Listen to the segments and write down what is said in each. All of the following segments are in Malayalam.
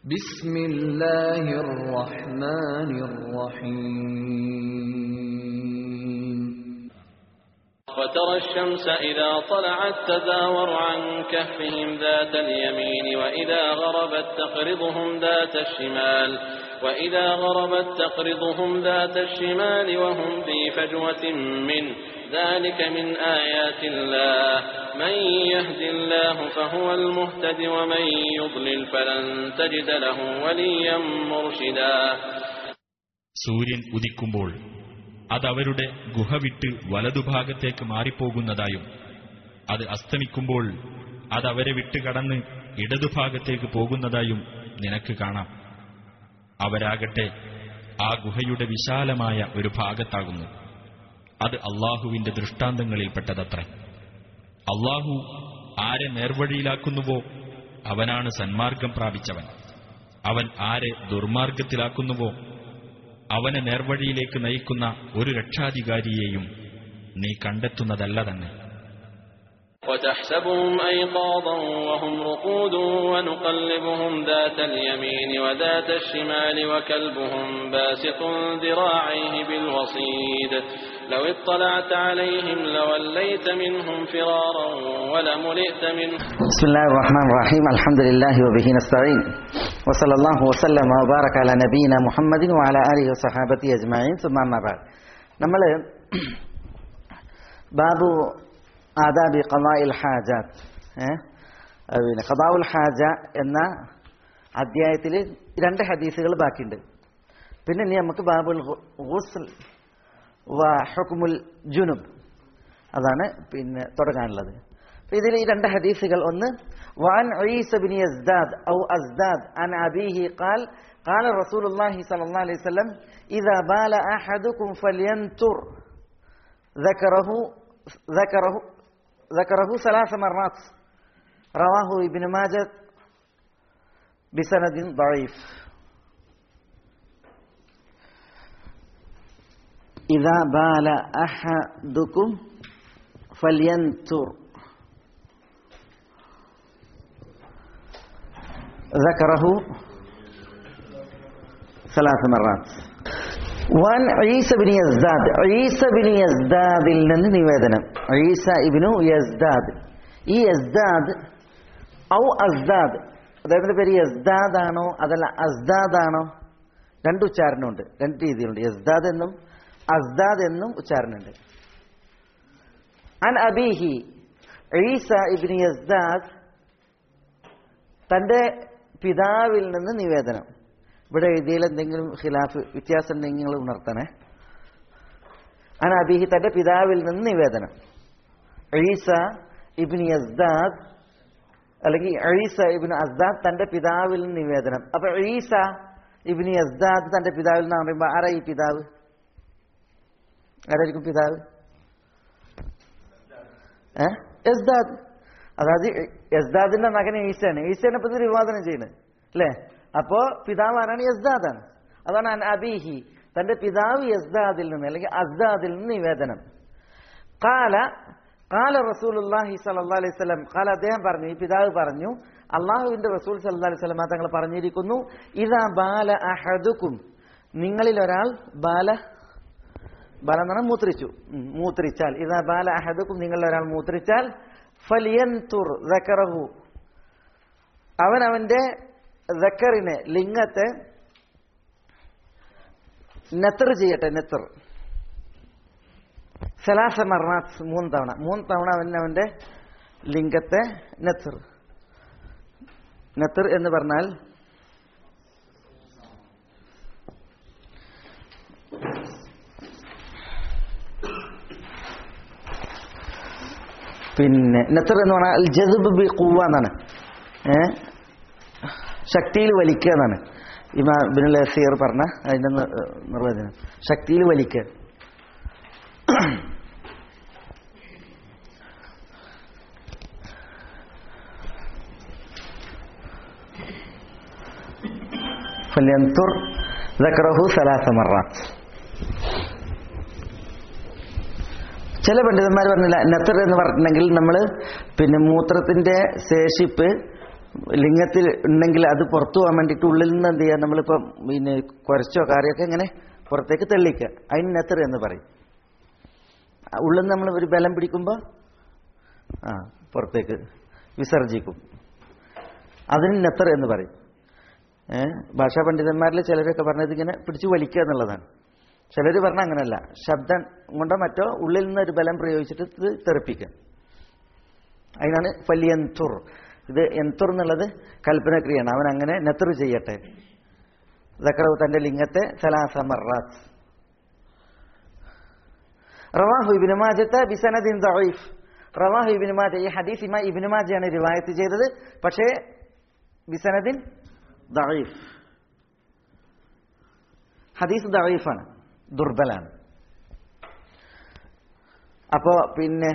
بسم الله الرحمن الرحيم وترى الشمس إذا طلعت تزاور عن كهفهم ذات اليمين وإذا غربت تقرضهم ذات الشمال وإذا غربت تقرضهم ذات الشمال وهم في فجوة منه ذلك من آيات الله من يهد الله فهو المهتد ومن يضلل فلن تجد له وليا مرشدا സൂര്യൻ ഉദിക്കുമ്പോൾ അതവരുടെ ഗുഹ വിട്ട് വലതുഭാഗത്തേക്ക് മാറിപ്പോകുന്നതായും അത് അസ്തമിക്കുമ്പോൾ അതവരെ വിട്ട് കടന്ന് ഇടതുഭാഗത്തേക്ക് പോകുന്നതായും നിനക്ക് കാണാം അവരാകട്ടെ ആ ഗുഹയുടെ വിശാലമായ ഒരു ഭാഗത്താകുന്നു അത് അള്ളാഹുവിന്റെ ദൃഷ്ടാന്തങ്ങളിൽപ്പെട്ടതത്രേ അള്ളാഹു ആരെ നേർവഴിയിലാക്കുന്നുവോ അവനാണ് സന്മാർഗം പ്രാപിച്ചവൻ അവൻ ആരെ ദുർമാർഗത്തിലാക്കുന്നുവോ അവനെ നേർവഴിയിലേക്ക് നയിക്കുന്ന ഒരു രക്ഷാധികാരിയെയും നീ കണ്ടെത്തുന്നതല്ല തന്നെ وتحسبهم أيقاظا وهم رقود ونقلبهم ذات اليمين وذات الشمال وكلبهم باسط ذراعيه بالوصيد لو اطلعت عليهم لوليت منهم فرارا ولملئت منهم بسم الله الرحمن الرحيم الحمد لله وبه نستعين وصلى الله وسلم وبارك على نبينا محمد وعلى آله وصحابته أجمعين ثم أما بعد നമ്മൾ ബാബു ആദാബി ഖദാഇൽ ഹാജാത്ത് ഏ? അത് പിന്നെ ഖദാഉൽ ഹാജ എന്ന അധ്യായത്തിൽ രണ്ട് ഹദീസുകൾ ബാക്കിയുണ്ട് പിന്നെ ഇനി നമുക്ക് ബാബുൽ ഗുസ്ൽ വ ഹുക്മുൽ ജുനുബ് അതാണ് പിന്നെ തുടങ്ങാനുള്ളത് അപ്പൊ ഇതിൽ ഈ രണ്ട് ഹദീസുകൾ ഒന്ന് وعن عيسى بن يزداد أو أزداد عن أبيه قال قال رسول الله صلى الله عليه وسلم إذا بال أحدكم فلينتر ذكره ذكره ذكره ثلاث مرات رواه ابن ماجه بسند ضعيف إذا بال أحدكم فلينتر ذكره ثلاث مرات وعن عيسى بن يزداد عيسى بن يزداد നിന്ന് നിവേദനം ഈസ ഇബ്നു യസ്ദാദ് ഈ യസ്ദാദ് ഔ അസ്ദാദ് അദ്ദേഹത്തിന്റെ പേര് യസ്ദാദ് ആണോ അതല്ല അസ്ദാദ് ആണോ രണ്ട് ഉച്ചാരണമുണ്ട് രണ്ട് രീതിയിലുണ്ട് യസ്ദാദ് എന്നും അസ്ദാദ് എന്നും ഉച്ചാരണമുണ്ട് അൻ അബീഹി ഈസ ഇബ്നു യസ്ദാദ് തന്റെ പിതാവിൽ നിന്ന് നിവേദനം ഇവിടെ എഴുതിയിൽ എന്തെങ്കിലും ഖിലാഫ് വ്യത്യാസം ഉണ്ടെങ്കിൽ നിങ്ങൾ ഉണർത്തണേ അൻ അബീഹി തന്റെ പിതാവിൽ നിന്ന് നിവേദനം ഈസ ഇബ്നു യസ്ദാദ് അല്ലെങ്കിൽ ഈസ ഇബ്നു അസ്ദാദ് തന്റെ പിതാവിൽ നിന്ന് നിവേദനം അപ്പൊ ഈസ ഇബ്നു യസ്ദാദ് തന്റെ പിതാവിൽ നിന്ന് പറയുമ്പോൾ ആരാ ഈ പിതാവ് ആരായിരിക്കും പിതാവ് ഏ യസ്ദാദ് അതായത് യസ്ദാദിന്റെ മകൻ ഈസയാണ് ഈസയാണ് ഇപ്പൊ ഇത് വിവാദനം ചെയ്യുന്നത് അല്ലേ അപ്പോ പിതാവ് ആരാണ് യസ്ദാദാണ് അതാണ് അൻ അബീഹി തന്റെ പിതാവ് യസ്ദാദിൽ നിന്ന് അല്ലെങ്കിൽ അസ്ദാദിൽ നിന്ന് നിവേദനം കാല കാല റസൂലുല്ലാഹി സല്ലല്ലാഹു അലൈഹി വസല്ലം കാല അദ്ദേഹം പറഞ്ഞു ഈ പിതാവ് പറഞ്ഞു അള്ളാഹുവിന്റെ റസൂൽ സല്ലല്ലാഹു അലൈഹി വസല്ലം തങ്ങൾ പറഞ്ഞിരിക്കുന്നു ഇതാ ബാല അഹദുക്കും നിങ്ങളിൽ ഒരാൾ ബാല ബാല എന്ന് പറഞ്ഞാൽ മൂത്രിച്ചു ഉം, മൂത്രിച്ചാൽ ഇതാ ബാല അഹദുക്കും നിങ്ങളിൽ ഒരാൾ മൂത്രിച്ചാൽ ഫലിയൻതുർ ദക്കറഹു അവൻ അവന്റെ ദക്കറിനെ ലിംഗത്തെ നെത്തർ ചെയ്യട്ടെ നെത്തർ സലാസ മർണാത്ത് മൂന്ന് തവണ മൂന്ന് തവണ അവൻ അവന്റെ ലിംഗത്തെ നെത്തർ നെത്തർ എന്ന് പറഞ്ഞാൽ പിന്നെ നെത്തർ എന്ന് പറഞ്ഞാൽ അൽ ജസുബ് ബി ഖുവ എന്നാണ് ഏ ശക്തിയിൽ വലിക്കുക എന്നാണ് ഇമാ ബിനുൽ അസീർ പറഞ്ഞ അതിന്റെ നി- നിർവചനം ശക്തിയിൽ വലിക്കുക فلينطر ذكره ثلاث مرات ചില പണ്ഡിതന്മാർ പറഞ്ഞില്ല നത്തർ എന്ന് പറഞ്ഞിട്ടുണ്ടെങ്കിൽ നമ്മൾ പിന്നെ മൂത്രത്തിന്റെ ശേഷിപ്പ് ലിംഗത്തിൽ ഉണ്ടെങ്കിൽ അത് പുറത്തു പോകാൻ വേണ്ടിയിട്ട് ഉള്ളിൽ നിന്ന് എന്ത് ചെയ്യുക നമ്മളിപ്പം പിന്നെ കുരച്ചോ കറിയൊക്കെ ഇങ്ങനെ പുറത്തേക്ക് തെള്ളിക്കുക അതിന് നെത്തർ എന്ന് പറയും ആ ഉള്ളിൽ നിന്ന് നമ്മൾ ഒരു ബലം പിടിക്കുമ്പോൾ ആ പുറത്തേക്ക് വിസർജിക്കും അതിന് നെത്തർ എന്ന് പറയും ഏ ഭാഷാ പണ്ഡിതന്മാരിൽ ചിലരൊക്കെ പറഞ്ഞത് ഇങ്ങനെ പിടിച്ചു വലിക്കുക എന്നുള്ളതാണ് ചിലർ പറഞ്ഞ അങ്ങനെയല്ല ശബ്ദം കൊണ്ടോ മറ്റോ ഉള്ളിൽ നിന്ന് ഒരു ബലം പ്രയോഗിച്ചിട്ട് ഇത് തെറിപ്പിക്കുക അതിനാണ് ഫലിയൻതുർ ഇത് എൻതുർ എന്നുള്ളത് കൽപ്പനക്രിയാണ് അവൻ അങ്ങനെ നെത്തർ ചെയ്യട്ടെ ദക്കറവ് തന്റെ ലിംഗത്തെ സലാസ മറാത്ത് റവാഹു ഇബ്നു മാജത്തെ ബിസനദിൻ ദഈഫ് റവാഹു ഇബ്നു മാജ ഈ ഹദീസ് ഇമാ ഇബ്നു മാജയാണ് റിവായത്ത് ചെയ്തത് പക്ഷേ ബിസനദിൻ ദഈഫ് ഹദീസ് ദഈഫാണ് ദുർബലാണ് അപ്പോ പിന്നെ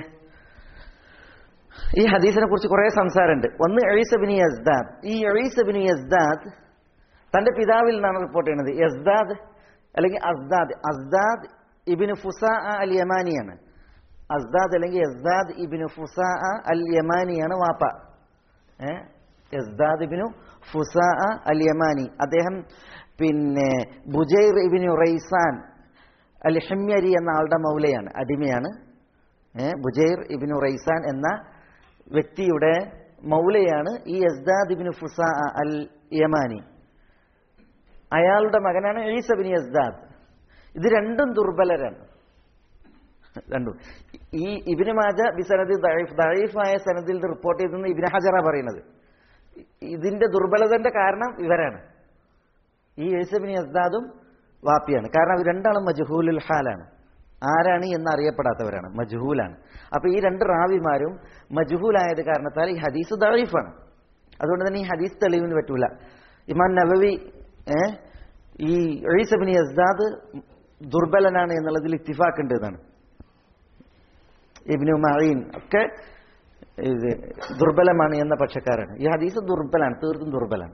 ഈ ഹദീസിനെ കുറിച്ച് കുറെ സംസാരമുണ്ട് ഒന്ന് എഴീസബിനി യസ്ദാദ് ഈ എഴീസബിനി യസ്ദാദ് തന്റെ പിതാവിൽ നിന്നാണ് റിപ്പോർട്ട് ചെയ്യുന്നത് യസ്ദാദ് അല്ലെങ്കിൽ അസ്ദാദ് അസ്ദാദ് ഇബിന് ഫുസ അൽ യമാനിയാണ് അസ്ദാദ് അല്ലെങ്കിൽ യസ്ദാദ് ഇബിന് ഫുസ അൽ യമാനിയാണ് വാപ്പ ഏ യസ്ദാദ് ഇബിനു ഫുസ അൽ യമാനി അദ്ദേഹം പിന്നെ ബുജൈർ ഇബിനു റൈസാൻ അൽ ഹിമ്യരി എന്ന ആളുടെ മൗലയാണ് അടിമയാണ് ഏ ബുജൈർ ഇബിനു റൈസാൻ എന്ന വ്യക്തിയുടെ മൗലയാണ് ഈ യസ്ദാദ് ഇബിനു ഫുസ അൽ യമാനി അയാളുടെ മകനാണ് ഈസബിൻ യസ്ദാദ് ഇത് രണ്ടും ദുർബലരാണ് രണ്ടും ഈ ഇബിന് മാജ ബിസനദി ദഴീഫ് ദഴീഫായ സനദിൽ ഇത് റിപ്പോർട്ട് ചെയ്തെന്ന് ഇബിന് ഹജറ പറയുന്നത് ഇതിന്റെ ദുർബലതന്റെ കാരണം ഇവരാണ് ഈ യേസബിൻ യസ്ദാദും വാപ്പിയാണ് കാരണം അവർ രണ്ടാളും മജ്ഹൂലുൽ ഹാലാണ് ആരാണ് എന്ന് അറിയപ്പെടാത്തവരാണ് മജ്ഹൂലാണ് അപ്പൊ ഈ രണ്ട് റാവിമാരും മജ്ഹൂലായത് കാരണത്താൽ ഈ ഹദീസ് ദഴീഫാണ് അതുകൊണ്ട് തന്നെ ഈ ഹദീസ് തെളിവിന് പറ്റൂല ഇമാൻ നബവി ഏ ഈ ഈസബിൻ യസ്ദാദ് ദുർബലനാണ് എന്നുള്ളതിൽ ഇത്തിഫാക്കുണ്ട് എന്നാണ് ഇബ്നു മഈൻ ഒക്കെ ഇത് ദുർബലമാണ് എന്ന പക്ഷക്കാരാണ് ഈ ഹദീസ് ദുർബലാണ് തീർത്തും ദുർബലാണ്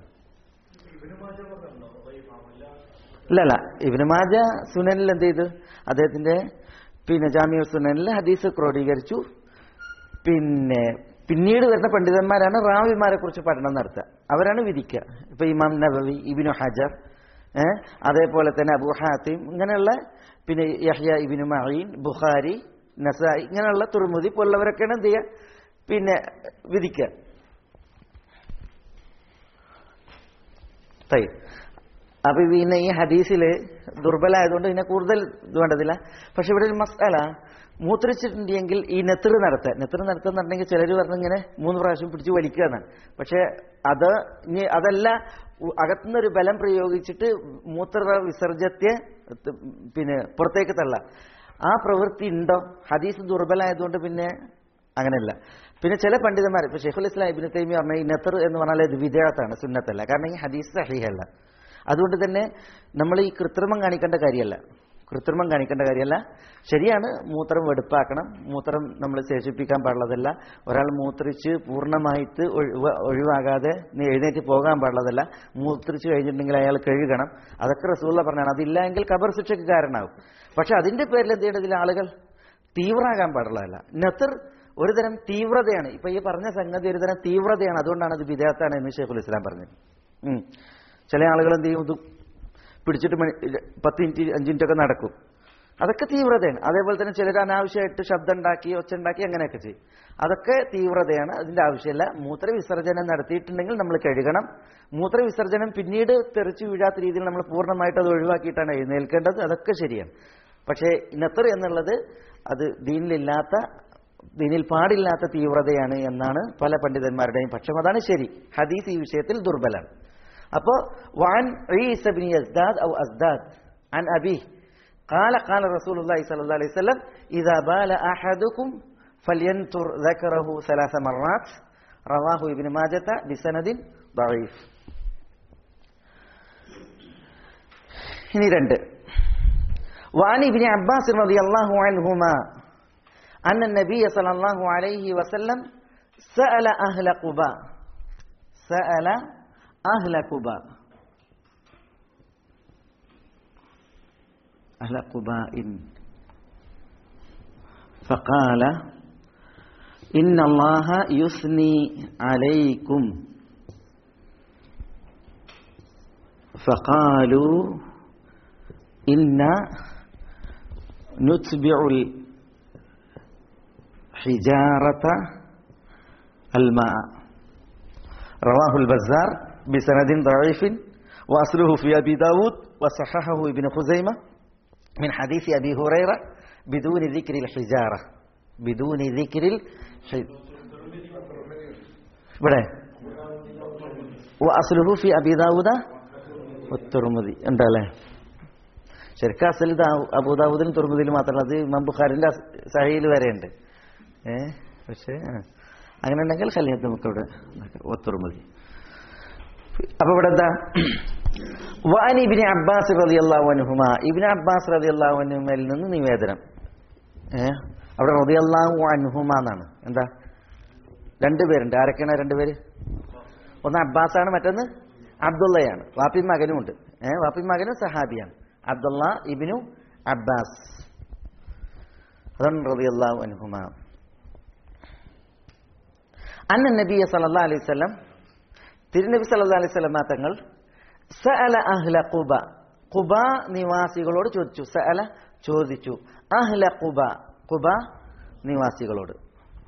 ഇല്ല അല്ല ഇബ്നു മാജ സുനനിൽ എന്ത് ചെയ്തു അദ്ദേഹത്തിന്റെ പിന്നെ ജാമ്യ സുനനിൽ ഹദീസ് ക്രോഡീകരിച്ചു പിന്നെ പിന്നീട് വരുന്ന പണ്ഡിതന്മാരാണ് റാവിമാരെ കുറിച്ച് പഠനം നടത്തുക അവരാണ് വിധിക്കുക ഇപ്പൊ ഇമാം നബവി ഇബിനു ഹജർ ഏഹ് അതേപോലെ തന്നെ അബു ഹാത്തിം ഇങ്ങനെയുള്ള പിന്നെ യഹ്യ ഇബിനു മഈൻ ബുഖാരി നസായി ഇങ്ങനെയുള്ള തുറമുതി പോലുള്ളവരൊക്കെയാണ് എന്ത് ചെയ്യുക പിന്നെ വിധിക്കുക തൈ അപ്പൊ പിന്നെ ഈ ഹദീസില് ദുർബലമായതുകൊണ്ട് ഇതിനെ കൂടുതൽ ഇത് വേണ്ടതില്ല പക്ഷെ ഇവിടെ ഒരു മസാല മൂത്രിച്ചിട്ടുണ്ടെങ്കിൽ ഈ നെത്തിർ നടത്തുക നെത്തിർ നടത്തുക എന്നുണ്ടെങ്കിൽ ചിലർ പറഞ്ഞിങ്ങനെ മൂന്ന് പ്രാവശ്യം പിടിച്ച് വലിക്കുക എന്നാണ് പക്ഷെ അത് ഇനി അതല്ല ഉ- അകത്തുനിന്നൊരു ബലം പ്രയോഗിച്ചിട്ട് മൂത്ര വിസർജ്യത്തെ ത- പിന്നെ പുറത്തേക്ക് തള്ള ആ പ്രവൃത്തി ഉണ്ടോ ഹദീസ് ദുർബലമായതുകൊണ്ട് പിന്നെ അങ്ങനെയല്ല പിന്നെ ചില പണ്ഡിതന്മാർ ഇപ്പൊ ഷെയ്ഖുൽ ഇസ്ലാം ഇബിന് തൈമി പറഞ്ഞ ഈ നെത്തർ എന്ന് പറഞ്ഞാൽ ഇത് വിദേഹത്താണ് സുന്നത്തല്ല കാരണം ഈ ഹദീസ് സഹിഹല്ല അതുകൊണ്ട് തന്നെ നമ്മൾ ഈ കൃത്രിമം കാണിക്കേണ്ട കാര്യമല്ല കൃത്രിമം കാണിക്കേണ്ട കാര്യമല്ല ശരിയാണ് മൂത്രം വെടുപ്പാക്കണം മൂത്രം നമ്മൾ ശേഷിപ്പിക്കാൻ പാടുള്ളതല്ല ഒരാൾ മൂത്രിച്ച് പൂർണ്ണമായിട്ട് ഒഴിവ- ഒഴിവാകാതെ നീ എഴുന്നേറ്റ് പോകാൻ പാടുള്ളതല്ല മൂത്രിച്ച് കഴിഞ്ഞിട്ടുണ്ടെങ്കിൽ അയാൾ കഴുകണം അതൊക്കെ റസൂള്ള പറഞ്ഞാണ് അതില്ല എങ്കിൽ കബർ ശിക്ഷയ്ക്ക് കാരണമാകും പക്ഷെ അതിന്റെ പേരിൽ എന്ത് ചെയ്യേണ്ടതിൽ ആളുകൾ തീവ്രമാകാൻ പാടുള്ളതല്ല നത്തർ ഒരുതരം തീവ്രതയാണ് ഇപ്പൊ ഈ പറഞ്ഞ സംഗതി ഒരുതരം തീവ്രതയാണ് അതുകൊണ്ടാണ് അത് വിദേഹത്താണ് എന്ന് ഷെയ്ഖുൽ ഇസ്ലാം പറഞ്ഞത് ഉം. ചില ആളുകൾ എന്ത് ചെയ്യും ഇത് പിടിച്ചിട്ട് മണി പത്ത് മിനിറ്റ് അഞ്ച് മിനിറ്റ് ഒക്കെ നടക്കും അതൊക്കെ തീവ്രതയാണ് അതേപോലെ തന്നെ ചിലർ അനാവശ്യമായിട്ട് ശബ്ദം ഉണ്ടാക്കി ഒച്ച ഉണ്ടാക്കി അങ്ങനെയൊക്കെ ചെയ്യും അതൊക്കെ തീവ്രതയാണ് അതിന്റെ ആവശ്യമില്ല മൂത്രവിസർജനം നടത്തിയിട്ടുണ്ടെങ്കിൽ നമ്മൾ കഴുകണം മൂത്രവിസർജനം പിന്നീട് തെറിച്ചു വീഴാത്ത രീതിയിൽ നമ്മൾ പൂർണ്ണമായിട്ട് അത് ഒഴിവാക്കിയിട്ടാണ് എഴുന്നേൽക്കേണ്ടത് അതൊക്കെ ശരിയാണ് പക്ഷേ നത്തർ എന്നുള്ളത് അത് ദീനിലില്ലാത്ത ദീനിൽ പാടില്ലാത്ത തീവ്രതയാണ് എന്നാണ് പല പണ്ഡിതന്മാരുടെയും പക്ഷം അതാണ് ശരി ഹദീസ് ഈ വിഷയത്തിൽ ദുർബലാണ് അപ്പോ വാൻ ഈസ ബിൻ യസ്ദാദ് ഔ അസ്ദാദ് عن أبيه قال قال رسول الله صلى الله عليه وسلم إذا بال أحدكم فلينتر ذكره ثلاث مرات رواه ابن ماجة بسند ضعيف ഇനി രണ്ട് وعن ابن عباس رضي الله عنهما أن النبي صلى الله عليه وسلم سأل أهل قباء سأل أهل قباء أهل قباء فقال إن الله يثني عليكم فقالوا إنا نتبع الحجارة الماء رواه البزار بسند ضعيف وأصله في أبي داود وصححه ابن خزيمة من حديث أبي هريرة بدون ذكر الحجارة بدون ذكر الحجارة ഇവിടെ അസ്ലുഹു ഫി അബിദാവൂദ തുറമുതി ഉണ്ടല്ലേ ശരിക്കും അസൽ അബൂദാവൂദിലും തുറമുദിലും മാത്രമല്ല അത് ഇമാം ബുഖാരിന്റെ സഹയിൽ വരെ ഉണ്ട് ഏ പക്ഷേ ആ. അങ്ങനെ ഉണ്ടെങ്കിൽ കല്യാണത്തിന് നമുക്ക് ഇവിടെ ഒത്തുറുമതി അപ്പൊ ഇവിടെ എന്താ വാൻ ഇബിന് അബ്ബാസ് റതി അള്ളാഹുനുഹുമ ഇബിന് അബ്ബാസ് റതി അള്ളാഹുനുമയിൽ നിന്ന് നിവേദനം ഏ അവിടെ റതി അള്ളാഹു അനുഹുമ എന്നാണ് എന്താ രണ്ടുപേരുണ്ട് ആരൊക്കെയാണ് രണ്ടുപേര് ഒന്ന് അബ്ബാസാണ് മറ്റൊന്ന് അബ്ദുള്ളയാണ് വാപ്പി മകനും ഉണ്ട് ഏഹ് വാപ്പി മകനും സഹാബിയാണ് അബ്ദുള്ള ഇബിനു അബ്ബാസ് അതാണ് റളിയല്ലാഹു അൻഹുമ അന്ന നബിയ സല്ലല്ലാഹു അലൈഹി വസല്ലം തിരുനബി സല്ലല്ലാഹു അലൈഹി വസല്ലം തങ്ങൾ സഅല അഹ്ല ഖുബ ഖുബ നിവാസികളോട് ചോദിച്ചു സഅല ചോദിച്ചു അഹ്ല ഖുബ ഖുബ നിവാസികളോട്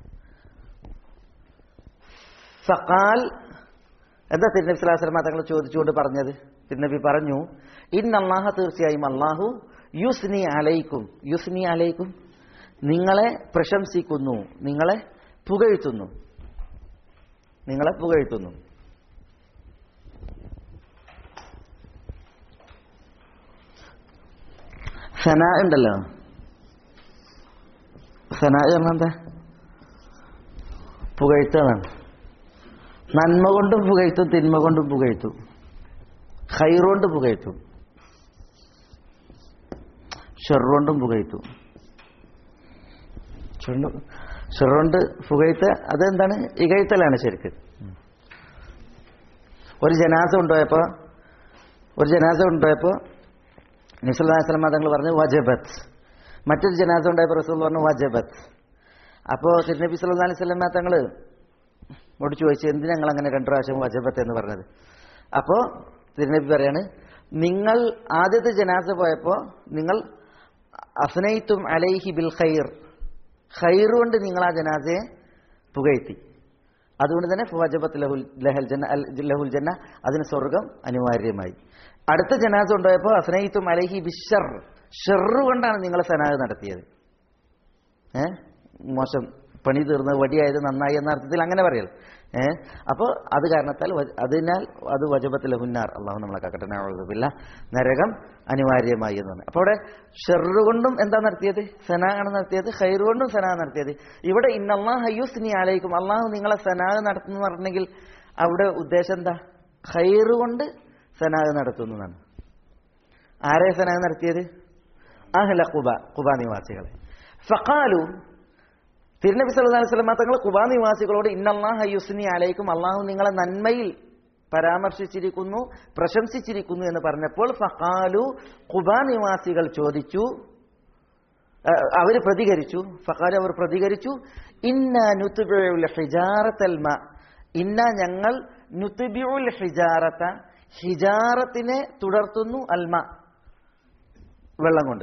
ഫഖാൽ എന്താ തിരുനബി സ്വലാഹു വസ്ലമ തങ്ങൾ ചോദിച്ചുകൊണ്ട് പറഞ്ഞത് തിരുനബി പറഞ്ഞു ഇന്നല്ലാഹ തീർച്ചയായും അള്ളാഹു യുസ്നി അലൈക്കും യുസ്നി അലൈക്കും നിങ്ങളെ പ്രശംസിക്കുന്നു നിങ്ങളെ പുകഴ്ത്തുന്നു നിങ്ങളെ പുകഴ്ത്തുന്നു സന ഉണ്ടല്ലോ സന എന്താ പുകഴ്ത്തതാണ് നന്മ കൊണ്ടും പുകഴ്ത്തും തിന്മ കൊണ്ടും പുകഴ്ത്തും ഹൈറുകൊണ്ട് പുകഴ്ത്തും ഷെറുകൊണ്ടും പുകഴ്ത്തും ഷെറുകൊണ്ട് പുകഴ്ത്ത അതെന്താണ് ഇകഴ്ത്തലാണ് ശരിക്ക് ഒരു ജനാസ കൊണ്ടുപോയപ്പോ ഒരു ജനാസ കൊണ്ടുപോയപ്പോ നിസുല്ലാസ്ലമ തങ്ങൾ പറഞ്ഞു വജബത്ത് മറ്റൊരു ജനാസ ഉണ്ടായപ്പോൾ റസൂൽ പറഞ്ഞു വജബത്ത് അപ്പോൾ തിരുനബി സല്ലല്ലാഹു അലൈഹി വസല്ലമ തങ്ങൾ ഓട് ചോദിച്ചു എന്തിനാ ഞങ്ങൾ അങ്ങനെ രണ്ടു പ്രാവശ്യം വജബത്ത് എന്ന് പറഞ്ഞത് അപ്പോൾ തിരുനബി പറയാണ് നിങ്ങൾ ആദ്യത്തെ ജനാസ പോയപ്പോൾ നിങ്ങൾ അഫ്നൈത്തും അലൈഹി ബിൽ ഖൈർ ഖൈർ കൊണ്ട് നിങ്ങൾ ആ ജനാസയെ പുകഴ്ത്തി അതുകൊണ്ട് തന്നെ വജബത്ത് ലഹുൽ ലഹൽ ജന്ന അൽ ലഹുൽ ജന്ന അതിന് സ്വർഗം അനിവാര്യമായി അടുത്ത ജനാസ ഉണ്ടായപ്പോൾ അഫ്നൈത്തും അലൈഹി ബിഷർ ഷെറു കൊണ്ടാണ് നിങ്ങൾ സനാഹ് നടത്തിയത് ഏഹ് മോശം പണി തീർന്ന് വടിയായത് നന്നായി എന്ന അർത്ഥത്തിൽ അങ്ങനെ പറയൽ ഏഹ് അപ്പോൾ അത് കാരണത്താൽ വ- അതിനാൽ അത് വജബത്തിൽ ഹുന്നാർ അള്ളാഹു നമ്മളെ കക്കട്ടനാവുന്നില്ല നരകം അനിവാര്യമായി എന്ന് പറഞ്ഞു അപ്പോൾ അവിടെ ഷെറു കൊണ്ടും എന്താ നടത്തിയത് സനാ ആണ് നടത്തിയത് ഹൈറു കൊണ്ടും സനാ നടത്തിയത് ഇവിടെ ഇന്നല്ലാഹ് ഹയ്യൂസ്നി ആലയിക്കും അള്ളാഹു നിങ്ങളെ സനാ നടത്തുന്നു പറഞ്ഞെങ്കിൽ അവിടെ ഉദ്ദേശം എന്താ ഹൈറ് കൊണ്ട് സനാ നടത്തുന്നതാണ് ആരെ സനാ നടത്തിയത് അഹ്ല കുബ കുബ നിവാസികളെ ഫഖാലു തിരുനബി സല്ലല്ലാഹു അലൈഹി വസല്ലം തങ്ങൾ കുബാ നിവാസികളോട് ഇന്നല്ലാഹ യുസ്നി അലൈക്കും അള്ളാഹു നിങ്ങളെ നന്മയിൽ പരാമർശിച്ചിരിക്കുന്നു പ്രശംസിച്ചിരിക്കുന്നു എന്ന് പറഞ്ഞപ്പോൾ ഫഖാലു കുബാ നിവാസികൾ ചോദിച്ചു അവർ പ്രതികരിച്ചു ഫഖാലു അവർ പ്രതികരിച്ചു ഇന്ന നുത്ബിഉൽ ഹിജാറത്തൽ മ ഇന്ന ഞങ്ങൾ നുത്ബിഉൽ ഹിജാറത്ത ഹിജാറത്തിനെ തുടർത്തുന്നു അൽമ വെള്ളം കൊണ്ട്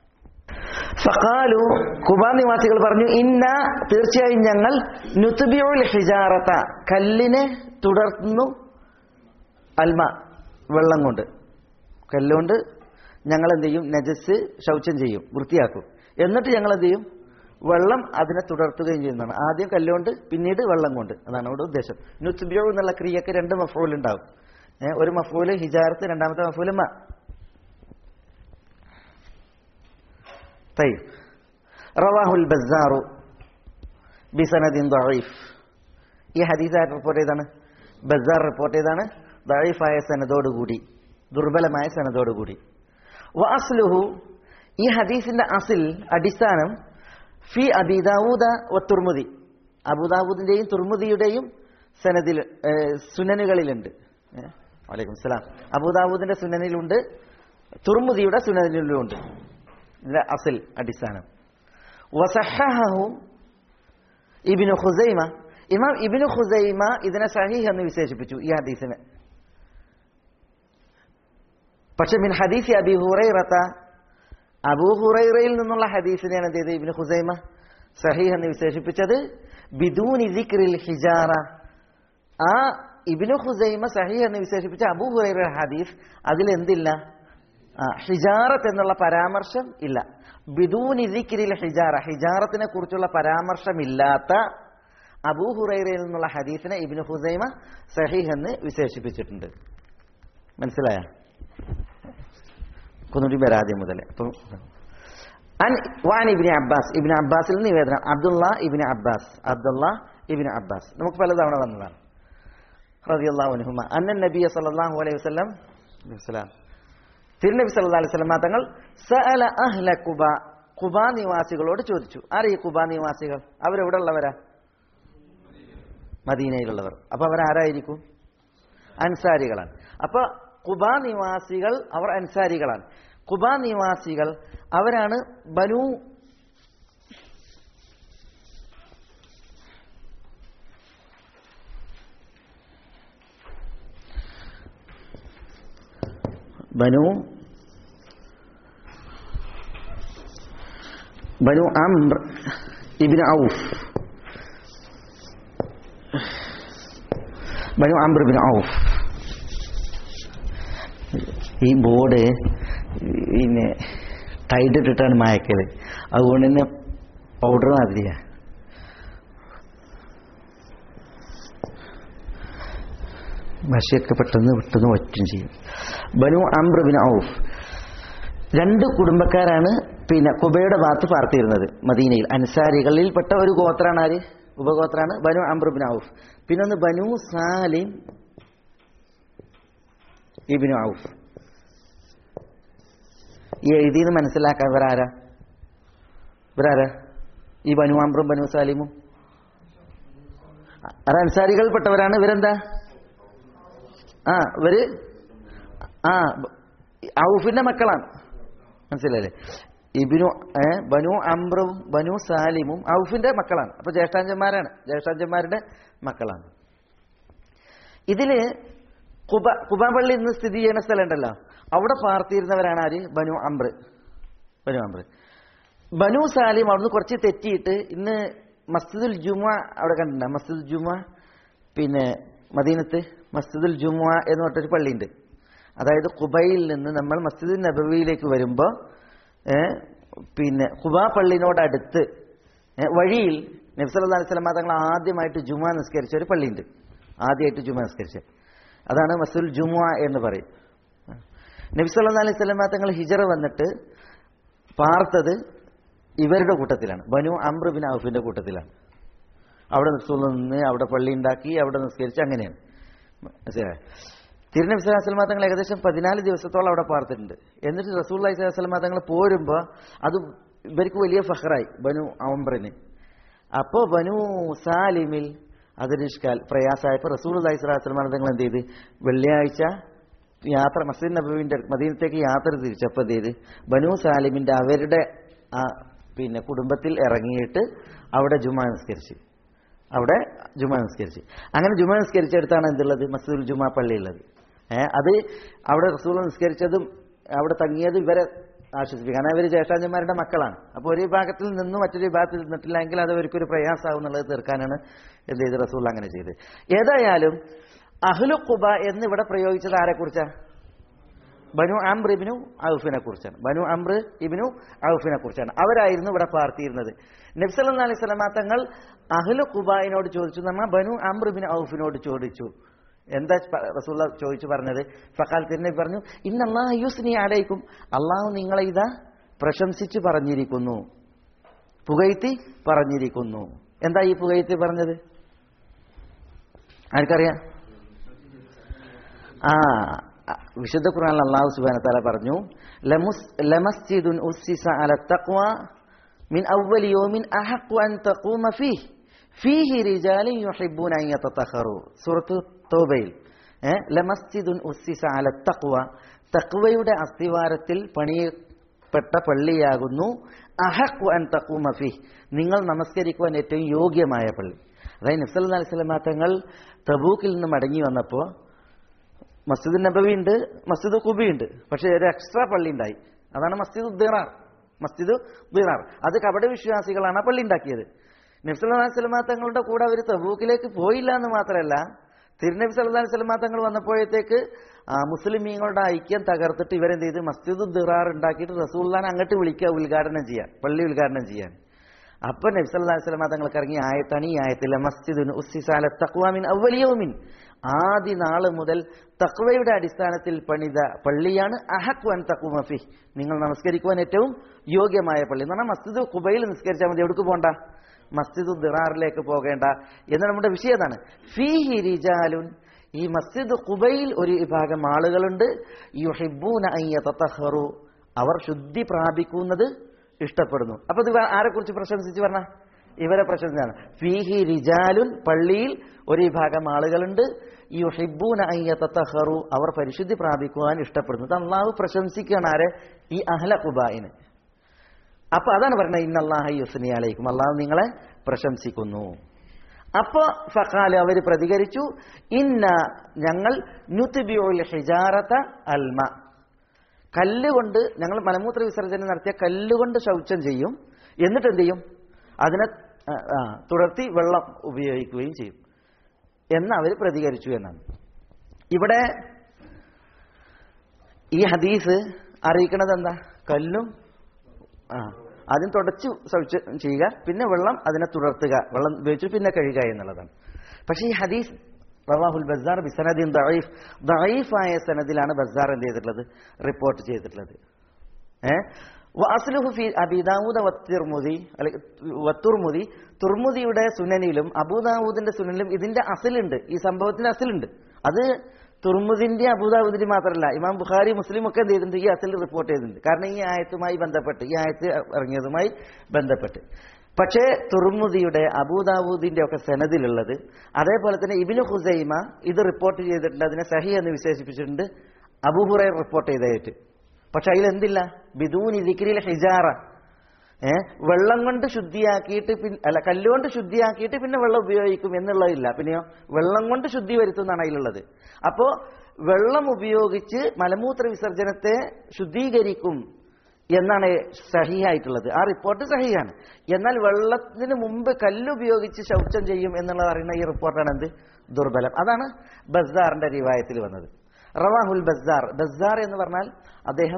ഫഖാലു കുബാ നിവാസികൾ പറഞ്ഞു ഇന്ന തീർച്ചയായും ഞങ്ങൾ നുത്ബിഉൽ ഹിജാറത്ത കല്ലിനെ തുടർത്തുന്നു അൽമ വെള്ളം കൊണ്ട് കല്ലുകൊണ്ട് ഞങ്ങൾ എന്ത് ചെയ്യും നജസ് ശൗചം ചെയ്യും വൃത്തിയാക്കും എന്നിട്ട് ഞങ്ങൾ എന്ത് ചെയ്യും വെള്ളം അതിനെ തുടർത്തുകയും ചെയ്യുന്നതാണ് ആദ്യം കല്ലുകൊണ്ട് പിന്നീട് വെള്ളം കൊണ്ട് അതാണ് ഇവിടെ ഉദ്ദേശം നുത്ബിഉ എന്നുള്ള ക്രിയക്ക് രണ്ട് മഫൂൽ ഉണ്ടാവും ഏ, ഒരു മഫൂല് ഹിജാറത്ത് രണ്ടാമത്തെ മഫൂല് മ طيب رواه البزار بسند ضعيف ഈ ഹദീസ് ആര് റിപ്പോർട്ട് ചെയ്താണ് ബസാർ റിപ്പോർട്ട് ചെയ്താണ് ദഴീഫായ സനദോടുകൂടി ദുർബലമായ സനദോടുകൂടി വഅസ്ലുഹു ഈ ഹദീസിന്റെ അസിൽ അടിസ്ഥാനം ഫി അബിദാവൂദ വ തുർമുദി അബുദാവൂദിന്റെയും തുർമുദിയുടെയും സനദിൽ ഏ, സുനനുകളിലുണ്ട് ഏ, വലൈക്കും സലാം അബുദാവൂദിന്റെ സുനനിലുണ്ട് തുർമുദിയുടെ സുനനിലുണ്ട് ഇതിന്റെ അസിൽ അടിസ്ഥാനം വസഹഹു ഇബിനു ഖുസൈമ ഇമാം ഇബിനു ഖുസൈമ ഇതിനെ സഹീഹ് എന്ന് വിശേഷിപ്പിച്ചു ഈ ഹദീസിനെ പക്ഷെ മിൻ ഹദീസ് അബി ഹുറൈറത്ത അബൂ ഹുറൈറയിൽ നിന്നുള്ള ഹദീസിനെയാണ് എന്ത് ചെയ്ത് ഇബിന് ഹുസൈമ സഹീഹ് എന്ന് വിശേഷിപ്പിച്ചത് ബിദൂനി ദിക്റിൽ ഹിജാറ ആ ഇബിനു ഹുസൈമ സഹീഹ് എന്ന് വിശേഷിപ്പിച്ച അബൂ ഹുറൈറ ഹദീസ് അതിൽ എന്തില്ല ആ, ഹിജാറത്ത് എന്നുള്ള പരാമർശം ഇല്ല ബിദൂനി ദിക്റിൽ ഹിജാറ ഹിജാറത്തിനെ കുറിച്ചുള്ള പരാമർശമില്ലാത്ത അബൂ ഹുറൈറയിൽ നിന്നുള്ള ഹദീസിനെ ഇബിനു ഹുസൈമ സഹീഹ് എന്ന് വിശേഷിപ്പിച്ചിട്ടുണ്ട് മനസ്സിലായ ഒന്നുകൂടി വരാതെ മുതൽ അപ്പം അൻ വാൻ ഇബിന് അബ്ബാസ് ഇബിന് അബ്ബാസിൽ നിവേദനം Abdullah ibn Abbas Abdullah ibn Abbas നമുക്ക് പലതവണ വന്നതാണ് റളിയല്ലാഹു അൻഹുമ അന്ന നബിയ സല്ലല്ലാഹു അലൈഹി വസല്ലം വസല്ലം തിരുനബി സല്ലല്ലാഹു അലൈഹി വസല്ലം തങ്ങൾ സഅല അഹ്ല ഖുബ ഖുബ നിവാസികളോട് ചോദിച്ചു ആരാ ഈ ഖുബ നിവാസികൾ അവരെവിടെ ഉള്ളവരാ മദീനയിലുള്ളവർ അപ്പൊ അവരാരായിരിക്കും അൻസാരികളാണ് അപ്പൊ കുബ നിവാസികൾ അവർ അൻസാരികളാണ് കുബ നിവാസികൾ അവരാണ് ബനു ബനു ബനു അംർ ഇബിന് ഔഫ് ബനു അംർ ഇബിന് ഔഫ് ഈ ബോർഡ് പിന്നെ ടൈറ്റ് ഇട്ടിട്ടാണ് മായക്കല് അതുകൊണ്ട് തന്നെ പൗഡർ മാതിരിയാ മഷിയൊക്കെ പെട്ടെന്ന് പെട്ടെന്ന് ഒറ്റും ചെയ്യും ബനു അംർ ബിൻ ഔഫ് രണ്ട് കുടുംബക്കാരാണ് പിന്നെ കുബയുടെ ഭാഗത്ത് പാർത്തിരുന്നത് മദീനയിൽ അൻസാരികളിൽപ്പെട്ട ഒരു ഗോത്രാണ് ആര് ഉപഗോത്രാണ് ബനു അംർ ബിൻ ഔഫ് പിന്നെ ഒന്ന് ബനു സാലിം ഇബിനു ഔഫ് ഈ എഴുതിയത് മനസ്സിലാക്കാൻ ഇവരാരാ ഇവരാരാ ഈ ബനു അംറും ബനു സാലിമും അത് അൻസാരികൾപ്പെട്ടവരാണ് ഇവരെന്താ ആ ഇവര് ആ ഔഫിന്റെ മക്കളാണ് മനസ്സിലല്ലേ ഇബിനു ഏ ബനു അംറും ബനു സാലിമും ഔഫിന്റെ മക്കളാണ് അപ്പൊ ജ്യേഷ്ഠാഞ്ചന്മാരാണ് ജ്യേഷ്ഠാഞ്ചന്മാരുടെ മക്കളാണ് ഇതില് കുബ കുബ പള്ളി ഇന്ന് സ്ഥിതി ചെയ്യുന്ന സ്ഥലമുണ്ടല്ലോ അവിടെ പാർത്തിയിരുന്നവരാണ് ആര് ബനു അംബ്ര ബനു അംബ്ര ബനു സാലിം അവിടുന്ന് കുറച്ച് തെറ്റിയിട്ട് ഇന്ന് മസ്ജിദുൽ ജുമ അവിടെ കണ്ടിട്ടുണ്ട് മസ്ജിദുൽ ജുമ പിന്നെ മദീനത്ത് മസ്ജിദുൽ ജുമ എന്ന് പറഞ്ഞൊരു പള്ളിയുണ്ട് അതായത് കുബയിൽ നിന്ന് നമ്മൾ മസ്ജിദുൽ നബവിയിലേക്ക് വരുമ്പോൾ പിന്നെ കുബ പള്ളിനോടടുത്ത് ഏ, വഴിയിൽ നബ്സല്ലാ അലൈഹി സ്വലമ തങ്ങൾ ആദ്യമായിട്ട് ജുമ നിസ്കരിച്ച ഒരു പള്ളിയുണ്ട് ആദ്യമായിട്ട് ജുമ നിസ്കരിച്ച അതാണ് മസ്ജിദുൽ ജുമ എന്ന് പറയും നബി സല്ലല്ലാഹു അലൈഹി വസല്ലമ തങ്ങൾ ഹിജറ വന്നിട്ട് പാർത്തത് ഇവരുടെ കൂട്ടത്തിലാണ് ബനു അംർ ബിൻ ഔഫിന്റെ കൂട്ടത്തിലാണ് അവിടെ റസൂൽ നിന്ന് അവിടെ പള്ളി ഉണ്ടാക്കി അവിടെ നിസ്കരിച്ച് അങ്ങനെയാണ് മനസ്സിലായോ തിരുനബി സ്വല്ലല്ലാഹു അലൈഹി വസല്ലമ തങ്ങൾ ഏകദേശം പതിനാല് ദിവസത്തോളം അവിടെ പാർത്തിട്ടുണ്ട് എന്നിട്ട് റസൂൽ അലൈഹി സ്വല്ലല്ലാഹു അലൈഹി വസല്ലമ തങ്ങൾ പോരുമ്പോൾ അത് ഇവർക്ക് വലിയ ഫഹറായി ബനു അംറിന് അപ്പോൾ ബനു സാലിമിൽ അതിനിഷ്കാൽ പ്രയാസമായപ്പോൾ റസൂൽ അലൈഹി സ്വലാഹു വസ്ലം തങ്ങൾ എന്ത് ചെയ്ത് വെള്ളിയാഴ്ച യാത്ര മസ്ജിദ് നബുവിന്റെ മദീനത്തേക്ക് യാത്ര തിരിച്ചപ്പോൾ എന്ത് ചെയ്ത് ബനു സാലിമിന്റെ അവരുടെ ആ പിന്നെ കുടുംബത്തിൽ ഇറങ്ങിയിട്ട് അവിടെ ജുമാ നിസ്കരിച്ച് അവിടെ ജുമാ നിസ്കരിച്ച് അങ്ങനെ ജുമാ നിസ്കരിച്ചെടുത്താണ് എന്തുള്ളത് മസ്ജിദുൽ ജുമാ പള്ളി ഉള്ളത് ഏഹ് അത് അവിടെ റസൂൽ നിസ്കരിച്ചതും അവിടെ തങ്ങിയതും ഇവരെ ആശ്വസിപ്പിക്കും കാരണം അവർ ജ്യേഷ്ഠാഞ്ചന്മാരുടെ മക്കളാണ് അപ്പോൾ ഒരു വിഭാഗത്തിൽ നിന്നും മറ്റൊരു വിഭാഗത്തിൽ നിന്നിട്ടില്ലെങ്കിൽ അത് അവർക്കൊരു പ്രയാസമാവും എന്നുള്ളത് തീർക്കാനാണ് എന്ത് ചെയ്ത് റസൂൽ അങ്ങനെ ചെയ്ത് ഏതായാലും അഹ്ലു ഖുബ എന്ന് ഇവിടെ പ്രയോഗിച്ചത് ആരെക്കുറിച്ചാണ് ബനു അംർ ഇബിനു ഔഫിനെ കുറിച്ചാണ് ബനു അംർ ഇബിനു ഔഫിനെ കുറിച്ചാണ് അവരായിരുന്നു ഇവിടെ പാർത്തിയിരുന്നത് നബ്സല്ലാ അലൈഹി സ്വലമ തങ്ങൾ അഹ്ലു ഖുബായിനോട് ചോദിച്ചു നമ്മൾ ബനു അംർ ഇബിൻ ഔഫിനോട് ചോദിച്ചു എന്താ പ- റസൂള്ള ചോദിച്ചു പറഞ്ഞത് ഫക്കാൽ തിരുനബി പറഞ്ഞു ഇന്നല്ലാഹ് യുസ്നി അലൈക്കും അള്ളാഹു നിങ്ങളെ ഇതാ പ്രശംസിച്ച് പറഞ്ഞിരിക്കുന്നു പുകഴ്ത്തി പറഞ്ഞിരിക്കുന്നു എന്താ ഈ പുകഴ്ത്തി പറഞ്ഞത് ആർക്കറിയാം ആ വിശുദ്ധ ഖുർആനിൽ അള്ളാഹു സുബ്ഹാനഹു വ തആല പറഞ്ഞു ലമുസ് ലമസ്ജിദുൻ ഉസ്സിസ അല തഖ്വ മിൻ അവ്വലി യൗമിൻ അഹഖു അൻ തഖൂമ ഫീഹി ഫീഹി റിജാലിൻ യുഹിബ്ബൂന അൻ യതതഖറു സൂറത്ത് തൗബയിൽ ഏ ലമസ്ജിദുൻ ഉസ്സിസ അല തഖ്വ തഖ്വയുടെ അസ്തിവാരത്തിൽ പണിയപ്പെട്ട പള്ളിയാകുന്നു അഹഖു അൻ തഖൂമ ഫീഹി നിങ്ങൾ നമസ്കരിക്കുവാൻ ഏറ്റവും യോഗ്യമായ പള്ളി അതായത് നബ്സല്ലാ അലൈഹി സ്വലമാ തങ്ങൾ തബൂക്കിൽ നിന്ന് മടങ്ങി വന്നപ്പോൾ മസ്ജിദ് നബവി ഉണ്ട് മസ്ജിദ് കുബി ഉണ്ട് പക്ഷെ ഒരു എക്സ്ട്രാ പള്ളി ഉണ്ടായി അതാണ് മസ്ജിദ് ദിറാർ മസ്ജിദ് ദിറാർ അത് കപട വിശ്വാസികളാണ് ആ പള്ളി ഉണ്ടാക്കിയത് നബ്സല്ലാ സ്വലമാ തങ്ങളുടെ കൂടെ അവർ തബൂക്കിലേക്ക് പോയില്ല എന്ന് മാത്രമല്ല തിരുനബി സല്ലാ സ്വലമാ തങ്ങൾ വന്നപ്പോഴത്തേക്ക് ആ മുസ്ലിമീങ്ങളുടെ ഐക്യം തകർത്തിട്ട് ഇവരെന്ത് ചെയ്ത് മസ്ജിദ് ദിറാർ ഉണ്ടാക്കിയിട്ട് റസൂല്ലാൻ അങ്ങോട്ട് വിളിക്കുക ഉദ്ഘാടനം ചെയ്യാൻ പള്ളി ഉദ്ഘാടനം ചെയ്യാൻ അപ്പൊ നബി സല്ലല്ലാഹു അലൈഹി വസല്ലം തങ്ങൾക്ക് ഇറങ്ങിയ ആയത്താണ് ഈ ആയത്തിലെ മസ്ജിദുൻ ഉസ്സിസാല തഖ്വാമിൻ അവലിയവുമിൻ ആദ്യ നാള് മുതൽ തക്വയുടെ അടിസ്ഥാനത്തിൽ പണിത പള്ളിയാണ് അഹക് വൻ തക്കുമഫി നിങ്ങൾ നമസ്കരിക്കുവാൻ ഏറ്റവും യോഗ്യമായ പള്ളി എന്ന് പറഞ്ഞാൽ മസ്ജിദ് കുബയിൽ നിസ്കരിച്ചാൽ മതി എവിടേക്ക് പോകണ്ട മസ്ജിദ് ദിറാറിലേക്ക് പോകേണ്ട എന്ന് നമ്മുടെ വിഷയം അതാണ് ഫീഹി റിജാലുൻ ഈ മസ്ജിദ് കുബയിൽ ഒരു വിഭാഗം ആളുകളുണ്ട് യുഹിബ്ബൂന അയ്യ തത്തഹറു അവർ ശുദ്ധി പ്രാപിക്കുന്നത് ഇഷ്ടപ്പെടുന്നു അപ്പൊ ഇത് ആരെ കുറിച്ച് പ്രശംസിച്ച് പറഞ്ഞ ഇവരെ പ്രശംസിച്ചാണ് ഫീഹി റിജാലുൻ പള്ളിയിൽ ഒരു വിഭാഗം ആളുകളുണ്ട് യുഹിബ്ബൂന അയ്യ തത്തഹറു അവർ പരിശുദ്ധി പ്രാപിക്കുവാൻ ഇഷ്ടപ്പെടുന്നു ഇത് അള്ളാഹു പ്രശംസിക്കുകയാണ് ആരെ ഈ അഹ്ല കുബായിന് അപ്പൊ അതാണ് പറയുന്നത് ഇന്നല്ലാഹ യുസ്നി അലൈക്കും അള്ളാഹു നിങ്ങളെ പ്രശംസിക്കുന്നു അപ്പോ ഫഖാല് അവർ പ്രതികരിച്ചു ഇന്ന ഞങ്ങൾ നുത്ബിഉൽ ഹിജാറത അൽമ കല്ലുകൊണ്ട് ഞങ്ങൾ മലമൂത്ര വിസർജനം നടത്തിയ കല്ലുകൊണ്ട് ശൗചം ചെയ്യും എന്നിട്ട് എന്ത് ചെയ്യും അതിനെ ആ, ആ, തുടർത്തി വെള്ളം ഉപയോഗിക്കുകയും ചെയ്യും എന്ന് അവർ പ്രതികരിച്ചു എന്നാണ് ഇവിടെ ഈ ഹദീസ് അറിയിക്കണത് എന്താ കല്ലും ആ ആദ്യം തുടച്ച് ശൗചം ചെയ്യുക പിന്നെ വെള്ളം അതിനെ തുടർത്തുക വെള്ളം ഉപയോഗിച്ച് പിന്നെ കഴുകുക എന്നുള്ളതാണ് പക്ഷേ ഈ ഹദീസ് റവാഹുൽ ബസാർ ബിസനദിൻ ദഈഫ് ദഈഫായ സനദിലാണ് ബസാർ എന്ത് ചെയ്തിട്ടുള്ളത് റിപ്പോർട്ട് ചെയ്തിട്ടുള്ളത് ഏഹ് വാസ്ലുഹു ഫി അബിദാവൂദ വത്തിർമുദി അല്ലെങ്കിൽ വത്തുർമുദി തുർമുദിയുടെ സുനനിലും അബൂദാവൂദിന്റെ സുനനിലും ഇതിന്റെ അസിലുണ്ട് ഈ സംഭവത്തിന്റെ അസിലുണ്ട് അത് തുർമുദിന്റെ അബൂദാവൂദിന്റെ മാത്രമല്ല ഇമാം ബുഖാരി മുസ്ലിം ഒക്കെ എന്ത് ചെയ്തിട്ടുണ്ട് ഈ അസിൽ റിപ്പോർട്ട് ചെയ്തിട്ടുണ്ട് കാരണം ഈ ആയത്തുമായി ബന്ധപ്പെട്ട് ഈ ആയത്ത് ഇറങ്ങിയതുമായി ബന്ധപ്പെട്ട് പക്ഷേ തുർമുദിയുടെ അബൂദാവൂദിന്റെ ഒക്കെ സനദിലുള്ളത് അതേപോലെ തന്നെ ഇബിനു ഹുസൈമ ഇത് റിപ്പോർട്ട് ചെയ്തിട്ടുണ്ട് അതിനെ സഹി എന്ന് വിശേഷിപ്പിച്ചിട്ടുണ്ട് അബൂഹുറൈ റിപ്പോർട്ട് ചെയ്തതായിട്ട് പക്ഷെ അതിൽ എന്തില്ല ബിദൂനി ദിക്രിൽ ഹിജാറ ഏ വെള്ളം കൊണ്ട് ശുദ്ധിയാക്കിയിട്ട് പിന്നെ അല്ല കല്ലുകൊണ്ട് ശുദ്ധിയാക്കിയിട്ട് പിന്നെ വെള്ളം ഉപയോഗിക്കും എന്നുള്ളതില്ല പിന്നെയോ വെള്ളം കൊണ്ട് ശുദ്ധി വരുത്തുന്നതാണ് അതിലുള്ളത് അപ്പോ വെള്ളം ഉപയോഗിച്ച് മലമൂത്ര വിസർജനത്തെ ശുദ്ധീകരിക്കും എന്നാണ് സഹിയായിട്ടുള്ളത് ആ റിപ്പോർട്ട് സഹിയാണ് എന്നാൽ വെള്ളത്തിന് മുമ്പ് കല്ലുപയോഗിച്ച് ശൗചം ചെയ്യും എന്നുള്ളത് അറിയുന്ന ഈ റിപ്പോർട്ടാണ് എന്ത് ദുർബലം അതാണ് ബസാറിന്റെ റിവായത്തിൽ വന്നത് റവാഹുൽ ബസാർ ബസാർ എന്ന് പറഞ്ഞാൽ അദ്ദേഹം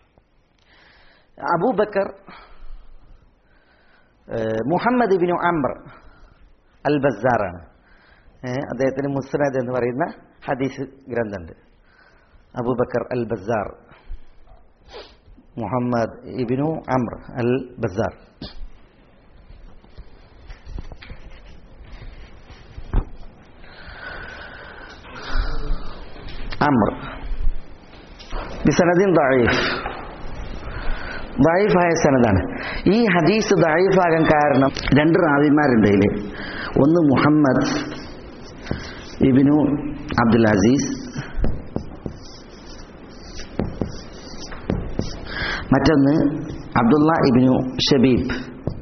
അബൂബക്കർ ഏഹ്, മുഹമ്മദ് ബിനു അംബർ അൽ ബസാറാണ് ഏഹ്, അദ്ദേഹത്തിന് മുസ്നദ് എന്ന് പറയുന്ന ഹദീസ് ഗ്രന്ഥമുണ്ട് അബൂബക്കർ അൽ ബസാർ മുഹമ്മദ് ഇബിനു അംർ അൽ ബസാർ അംർ ബിസനദിൻ ദഈഫ് ദൈഫായ സനദാണ് ഈ ഹദീസ് ദൈഫാകാൻ കാരണം രണ്ട് റാവിമാരുണ്ട് ഇതിൽ ഒന്ന് മുഹമ്മദ് ഇബിനു അബ്ദുൽ അസീസ് മറ്റൊന്ന് അബ്ദുള്ള ഇബിനു ഷബീബ്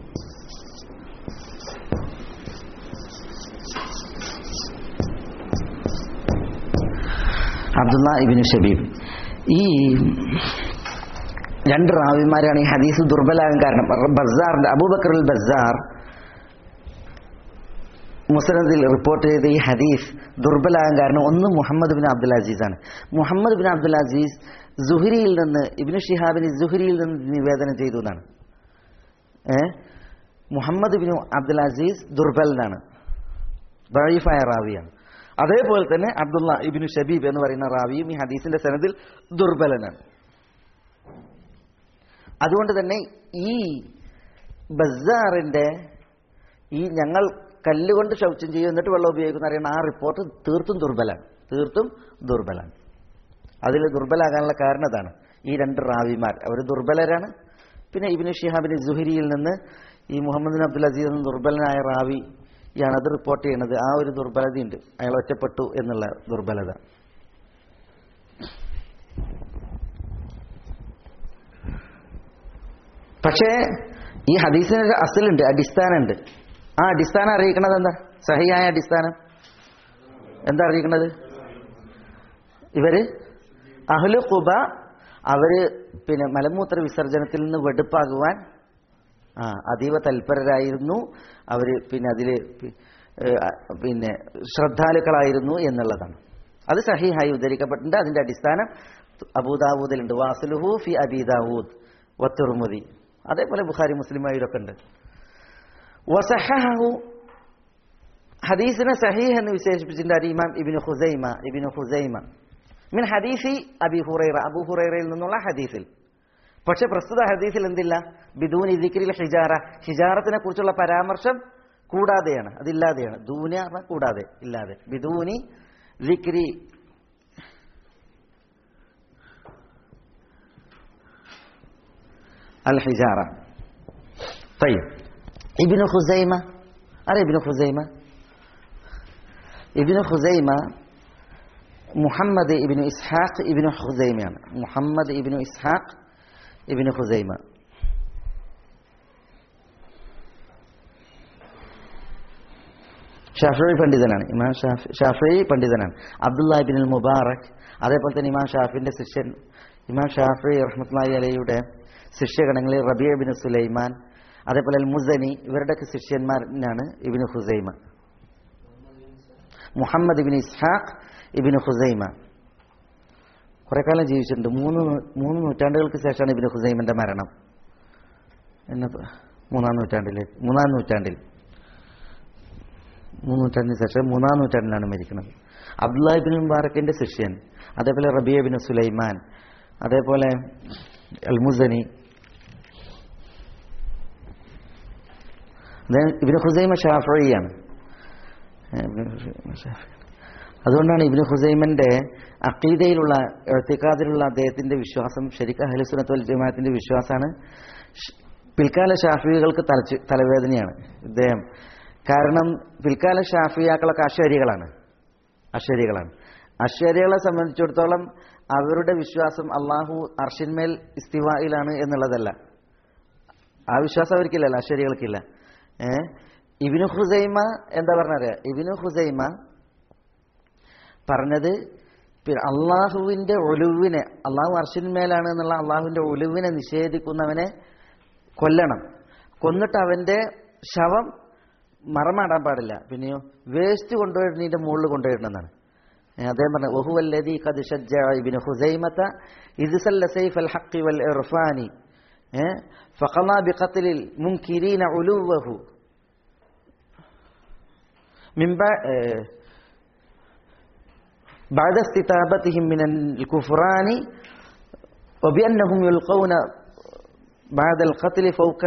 അബ്ദുള്ള ഇബിനു ഷബീബ് ഈ രണ്ട് റാവിമാരാണ് ഈ ഹദീസ് ദുർബലാകാൻ കാരണം ബസാറിന്റെ അബൂബക്കർ അൽ ബസാർ മുസ്ലിദിൽ റിപ്പോർട്ട് ചെയ്ത ഈ ഹദീസ് ദുർബലാകാൻ കാരണം ഒന്ന് മുഹമ്മദ് ബിൻ അബ്ദുൽ അസീസ് ആണ് മുഹമ്മദ് ബിൻ അബ്ദുൽ അസീസ് സുഹരിയിൽ നിന്ന് ഇബിന് ഷിഹാബിന് സുഹരിയിൽ നിന്ന് നിവേദനം ചെയ്തു എന്നാണ് ഏ മുഹമ്മദ് ബിൻ അബ്ദുൽ അസീസ് ദുർബലനാണ് ദഴീഫായ റാവിയാണ് അതേപോലെ തന്നെ അബ്ദുള്ള ഇബിനു ഷബീബ് എന്ന് പറയുന്ന റാവിയും ഈ ഹദീസിന്റെ സനദിൽ ദുർബലനാണ് അതുകൊണ്ട് തന്നെ ഈ ബസാറിന്റെ ഈ ഞങ്ങൾ കല്ലുകൊണ്ട് ശൗചം ചെയ്യും എന്നിട്ട് വെള്ളം ഉപയോഗിക്കുന്ന അറിയുന്ന ആ റിപ്പോർട്ട് തീർത്തും ദുർബലാണ് തീർത്തും ദുർബലാണ് അതിൽ ദുർബലാകാനുള്ള കാരണം അതാണ് ഈ രണ്ട് റാവിമാർ അവർ ദുർബലരാണ് പിന്നെ ഇബിന് ഷിഹാബിന് ജുഹരിയിൽ നിന്ന് ഈ മുഹമ്മദ് ബിൻ അബ്ദുൽ അസീസ് എന്ന ദുർബലനായ റാവിയാണ് അത് റിപ്പോർട്ട് ചെയ്യുന്നത് ആ ഒരു ദുർബലതയുണ്ട് അയാൾ ഒറ്റപ്പെട്ടു എന്നുള്ള ദുർബലത പക്ഷേ ഈ ഹദീസിന് ഒരു അസലുണ്ട് അടിസ്ഥാനമുണ്ട് ആ അടിസ്ഥാനം അറിയിക്കണത് എന്താ സഹിയായ അടിസ്ഥാനം എന്താ അറിയിക്കണത് ഇവര് അഹ്ലു ഖുബ അവര് പിന്നെ മലമൂത്ര വിസർജനത്തിൽ നിന്ന് വെടുപ്പാകുവാൻ ആ അതീവ തൽപരരായിരുന്നു അവര് പിന്നെ അതില് പി- ഏഹ് പിന്നെ ശ്രദ്ധാലുക്കളായിരുന്നു എന്നുള്ളതാണ് അത് സഹിഹായി ഉദ്ധരിക്കപ്പെട്ടിട്ടുണ്ട് അതിന്റെ അടിസ്ഥാനം അബൂദാവൂദിലുണ്ട് വാസുലുഹു ഫി അബീദാവൂദ് വത്തുറുമുദി അതേപോലെ ബുഖാരി മുസ്ലിമായിലൊക്കെ ഉണ്ട് വസഹഹു ഹദീസിനെ സഹീഹ് എന്ന് വിശേഷിപ്പിച്ചിട്ടുണ്ട് അത് ഇമാം ഇബിനു ഹുസൈമ ഇബിനു ഹുസൈമ മിൻ ഹദീസി അബി ഹുറൈറ അബു ഹുറൈറയിൽ നിന്നുള്ള ഹദീസിൽ പക്ഷെ പ്രസ്തുത ഹദീസിൽ എന്തില്ല ബിദൂൻ ദിക്രിൽ ഹിജാറ ഹിജാറത്തിനെ കുറിച്ചുള്ള പരാമർശം കൂടാതെയാണ് അതില്ലാതെയാണ് ദൂന പറഞ്ഞാൽ കൂടാതെ ഇല്ലാതെ ബിദൂനി ദിക്രി അൽ ഹിജാറ طيب ابن خزيمة أرى ابن خزيمة ابن خزيمة മുഹമ്മദ് ഇബിനു ഇസ്ഹാഖ് ഇബിനു ഹുസൈമയാണ് മുഹമ്മദ് ഇബിനു ഇസ്ഹാഖ് ഇബിനു ഹുസൈമ ഷാഫി പണ്ഡിതനാണ് ഇമാം ഷാഫി ഷാഫി പണ്ഡിതനാണ് അബ്ദുല്ല ഇബിൻ മുബാറക് അതേപോലെ തന്നെ ഇമാം ഷാഫിന്റെ ശിഷ്യൻ ഇമാം ഷാഫി റഹ്മത്ലായി അലയുടെ ശിഷ്യഗണങ്ങളിൽ റബിയ ബിൻ സുലൈമാൻ അതേപോലെ അൽ മുസനി ഇവരുടെയൊക്കെ ശിഷ്യന്മാരനാണ് ഇബിന് ഹുസൈമ മുഹമ്മദ് ഇബിൻ ഇസ്ഹാഖ് ഇബിന് ഹുസൈമ കുറെ കാലം ജീവിച്ചിട്ടുണ്ട് മൂന്ന് നൂ- മൂന്ന് നൂറ്റാണ്ടുകൾക്ക് ശേഷമാണ് ഇബിന് ഹുസൈമിന്റെ മരണം എന്ന മൂന്നാം നൂറ്റാണ്ടിൽ മൂന്നാം നൂറ്റാണ്ടിൽ മൂന്ന് നൂറ്റാണ്ടിന് ശേഷം മൂന്നാം നൂറ്റാണ്ടിലാണ് മരിക്കുന്നത് അബ്ദുല്ല ഇബിൻ മുബാറക്കിന്റെ ശിഷ്യൻ അതേപോലെ റബിയ ബിൻ സുലൈമാൻ അതേപോലെ അൽമുസനി അദ്ദേഹം ഇബിന് ഹുസൈമ ഷാഫിയാണ് അതുകൊണ്ടാണ് ഇബിന് ഹുസൈമന്റെ അക്കീദയിലുള്ള എഴുത്തിക്കാതിലുള്ള അദ്ദേഹത്തിന്റെ വിശ്വാസം ശരിക്കും അഹ്ലുസുനത്ത് വൽ ജമാഅത്തിന്റെ വിശ്വാസമാണ് ഷ്- പിൽക്കാല ഷാഫികൾക്ക് തലച്ച് തലവേദനയാണ് ഇദ്ദേഹം കാരണം പിൽക്കാല ഷാഫിയാക്കളൊക്കെ അശ്വരികളാണ് അശ്വരികളാണ് അശ്വരികളെ സംബന്ധിച്ചിടത്തോളം അവരുടെ വിശ്വാസം അള്ളാഹു അർഷിന്മേൽ ഇസ്തിവായിലാണ് എന്നുള്ളതല്ല ആ വിശ്വാസം അവർക്കില്ലല്ലോ അശ്വരികൾക്കില്ല ഏ ഇബിനു ഹുസൈമ എന്താ പറഞ്ഞറിയാം ഇബിനു ഹുസൈമ പറഞ്ഞത് പിന്നെ അള്ളാഹുവിന്റെ ഒലുവിനെ അള്ളാഹു അർഷിന്മേലാണ് എന്നുള്ള അള്ളാഹുവിന്റെ ഒലുവിനെ നിഷേധിക്കുന്നവനെ കൊല്ലണം കൊന്നിട്ട് അവന്റെ ശവം മറമാടാൻ പാടില്ല പിന്നെയോ വേസ്റ്റ് കൊണ്ടുപോയിരുന്നതിന്റെ മുകളിൽ കൊണ്ടുപോയിടണമെന്നാണ് ഏ, അദ്ദേഹം പറഞ്ഞു ഒഹുവല്ലദീ ഖദ് ഷജ്ജഅ ഇബ്നു ഹുസൈമത ഇദ് സല്ല സൈഫൽ ഹഖ് വൽ ഇർഫാനി ഏ ഫഖളാ ബിഖത്ലിൽ മുൻകിരീന ഉലുവഹു من بعد بعد استتابتهم من الكفران وبأنهم يلقون بعد القتل فوق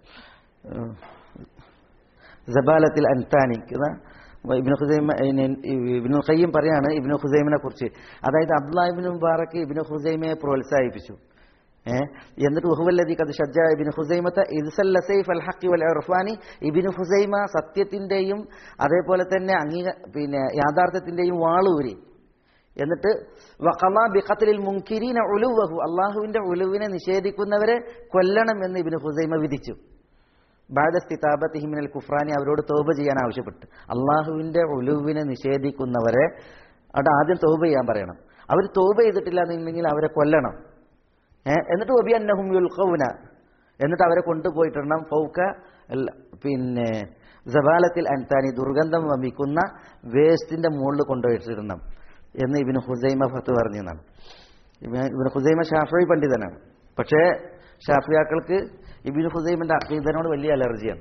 زبالة الأنتان كذا ഇബിന് ഖുസൈമ ഇബിനു ഖയ്യം പറയാണ് ഇബിനു ഖുസൈമിനെ കുറിച്ച് അതായത് അബ്ദുല്ലാ ഇബിന് മുബാറക്ക് ഇബിനു ഖുസൈമയെ പ്രോത്സാഹിപ്പിച്ചു ഏഹ് എന്നിട്ട് ഉഹുവല്ലതി കത് ഷജ്ജ ഇബിന് ഹുസൈമത്ത് ഇദ്സല്ല സൈഫ് അൽ ഹഖി വൽ ഇർഫാനി ഇബിന് ഹുസൈമ സത്യത്തിന്റെയും അതേപോലെ തന്നെ അംഗീക പിന്നെ യാഥാർത്ഥ്യത്തിന്റെയും വാളൂരി എന്നിട്ട് വഖളാ ബിഖത്ലിൽ മുൻകിരീന ഉലുവഹു അള്ളാഹുവിന്റെ ഉലുവിനെ നിഷേധിക്കുന്നവരെ കൊല്ലണം എന്ന് ഇബിന് ഹുസൈമ വിധിച്ചു ബാദസ്തിതാബത്തിഹിമിനൽ കുഫ്രാനി അവരോട് തോപ ചെയ്യാൻ ആവശ്യപ്പെട്ടു അള്ളാഹുവിന്റെ ഉലുവിനെ നിഷേധിക്കുന്നവരെ അവിടെ ആദ്യം തോപ ചെയ്യാൻ പറയണം അവർ തോപ ചെയ്തിട്ടില്ല എന്നുണ്ടെങ്കിൽ അവരെ കൊല്ലണം ഏ, എന്നിട്ട് ഒബി അന്നഹും യുൽഖൗന എന്നിട്ട് അവരെ കൊണ്ടുപോയിട്ടിടണം ഫൗക്ക അല്ല, പിന്നെ ജബാലത്തിൽ അൻതാനി ദുർഗന്ധം വമിക്കുന്ന വേസ്റ്റിന്റെ മുകളിൽ കൊണ്ടുപോയിട്ടിടണം എന്ന് ഇബിന് ഹുസൈമ ഫത്ത് പറഞ്ഞു എന്നാണ് ഇബിന് ഇബിന് ഹുസൈമ ഷാഫി പണ്ഡിതനാണ് പക്ഷേ ഷാഫിയാക്കൾക്ക് ഇബിന് ഹുസൈമിന്റെ അക്കീദനോട് വലിയ അലർജിയാണ്